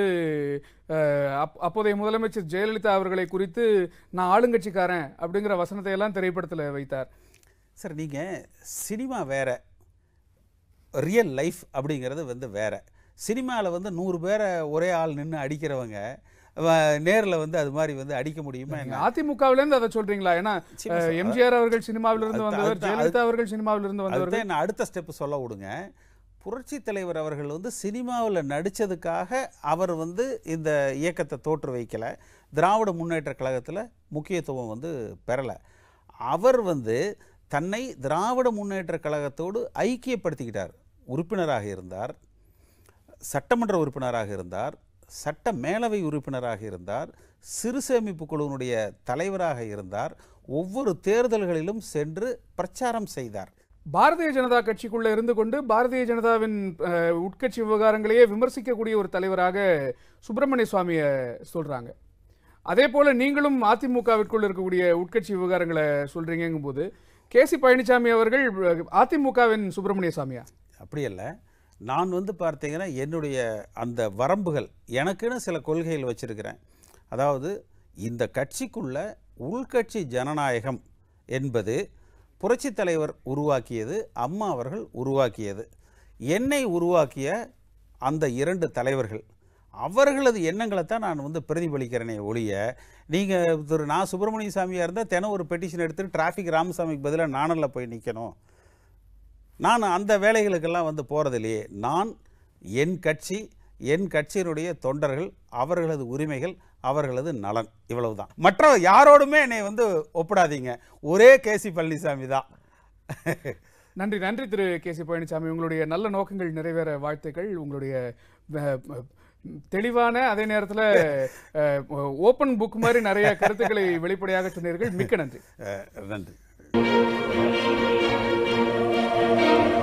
Speaker 1: அஹ், அப்- அப்போதைய முதலமைச்சர் ஜெயலலிதா அவர்களை குறித்து நான் ஆளுங்கட்சிக்காரன் அப்படிங்கிற வசனத்தை எல்லாம் திரைப்படத்துல வைத்தார்
Speaker 2: சார் நீங்கள் சினிமா வேற ரியல் லைஃப் அப்படிங்கிறது வந்து வேற சினிமாவில் வந்து நூறு பேரை ஒரே ஆள் நின்று அடிக்கிறவங்க நேரில் வந்து அது மாதிரி வந்து அடிக்க முடியுமா என்ன
Speaker 1: அதிமுகவில இருந்து அதை சொல்றீங்களா ஏன்னா
Speaker 2: சின்ன
Speaker 1: அஹ்,
Speaker 2: சொல்.
Speaker 1: எம்ஜிஆர் அவர்கள் சினிமாவிலிருந்து
Speaker 2: அது-
Speaker 1: வந்தவர்
Speaker 2: அது-
Speaker 1: ஜெயலலிதா அவர்கள் சினிமாவிலிருந்து வந்தவர்
Speaker 2: அதுதான் நான் அடுத்த ஸ்டெப் சொல்ல விடுங்க புரட்சி தலைவர் அவர்கள் வந்து சினிமாவில் நடித்ததுக்காக அவர் வந்து இந்த இயக்கத்தை தோற்று வைக்கல திராவிட முன்னேற்ற கழகத்தில் முக்கியத்துவம் வந்து பெறலை அவர் வந்து தன்னை திராவிட முன்னேற்ற கழகத்தோடு ஐக்கியப்படுத்திக்கிட்டார் உறுப்பினராக இருந்தார் சட்டமன்ற உறுப்பினராக இருந்தார் சட்ட மேலவை உறுப்பினராக இருந்தார் சிறு சேமிப்பு குழுவினுடைய தலைவராக இருந்தார் ஒவ்வொரு தேர்தல்களிலும் சென்று பிரச்சாரம் செய்தார்
Speaker 1: பாரதிய ஜனதா கட்சிக்குள்ள இருந்து கொண்டு பாரதிய ஜனதாவின் அஹ், உட்கட்சி விவகாரங்களையே விமர்சிக்கக்கூடிய ஒரு தலைவராக சுப்பிரமணிய சுவாமியை சொல்றாங்க அதே போல நீங்களும் அதிமுகவிற்குள் இருக்கக்கூடிய உட்கட்சி விவகாரங்களை சொல்றீங்கும் போது கே சி பழனிசாமி அவர்கள் அஹ், அதிமுகவின் சுப்பிரமணிய சாமியா
Speaker 2: அப்படி அல்ல நான் வந்து பார்த்தீங்கன்னா என்னுடைய அந்த வரம்புகள் எனக்குன்னு சில கொள்கைகள் வச்சிருக்கிறேன் அதாவது இந்த கட்சிக்குள்ள உள்கட்சி ஜனநாயகம் என்பது புரட்சித் தலைவர் உருவாக்கியது அம்மா அவர்கள் உருவாக்கியது என்னை உருவாக்கிய அந்த இரண்டு தலைவர்கள் அவர்களது எண்ணங்களை தான் நான் வந்து பிரதிபலிக்கிறேனே ஒழிய நீங்கள் திரு நான் சுப்பிரமணிய சாமியாக இருந்தால் தினம் ஒரு பெட்டிஷன் எடுத்துட்டு டிராஃபிக் ராமசாமிக்கு பதிலாக நானலில் போய் நிற்கணும் நான் அந்த வேலைகளுக்கெல்லாம் வந்து போகிறதில்லையே நான் என் கட்சி என் கட்சியினுடைய தொண்டர்கள் அவர்களது உரிமைகள் அவர்களது நலன் இவ்வளவுதான் மற்ற யாரோடுமே என்னை வந்து ஒப்பிடாதீங்க ஒரே கேசி பழனிசாமி தான்
Speaker 1: நன்றி நன்றி திரு கே சி பழனிசாமி உங்களுடைய நல்ல நோக்கங்கள் நிறைவேற வாழ்த்துக்கள் உங்களுடைய அஹ், அஹ், தெளிவான அதே நேரத்தில் ஓப்பன் புக் மாதிரி நிறைய கருத்துக்களை வெளிப்படையாக சொன்னீர்கள் மிக்க நன்றி
Speaker 2: அஹ், நன்றி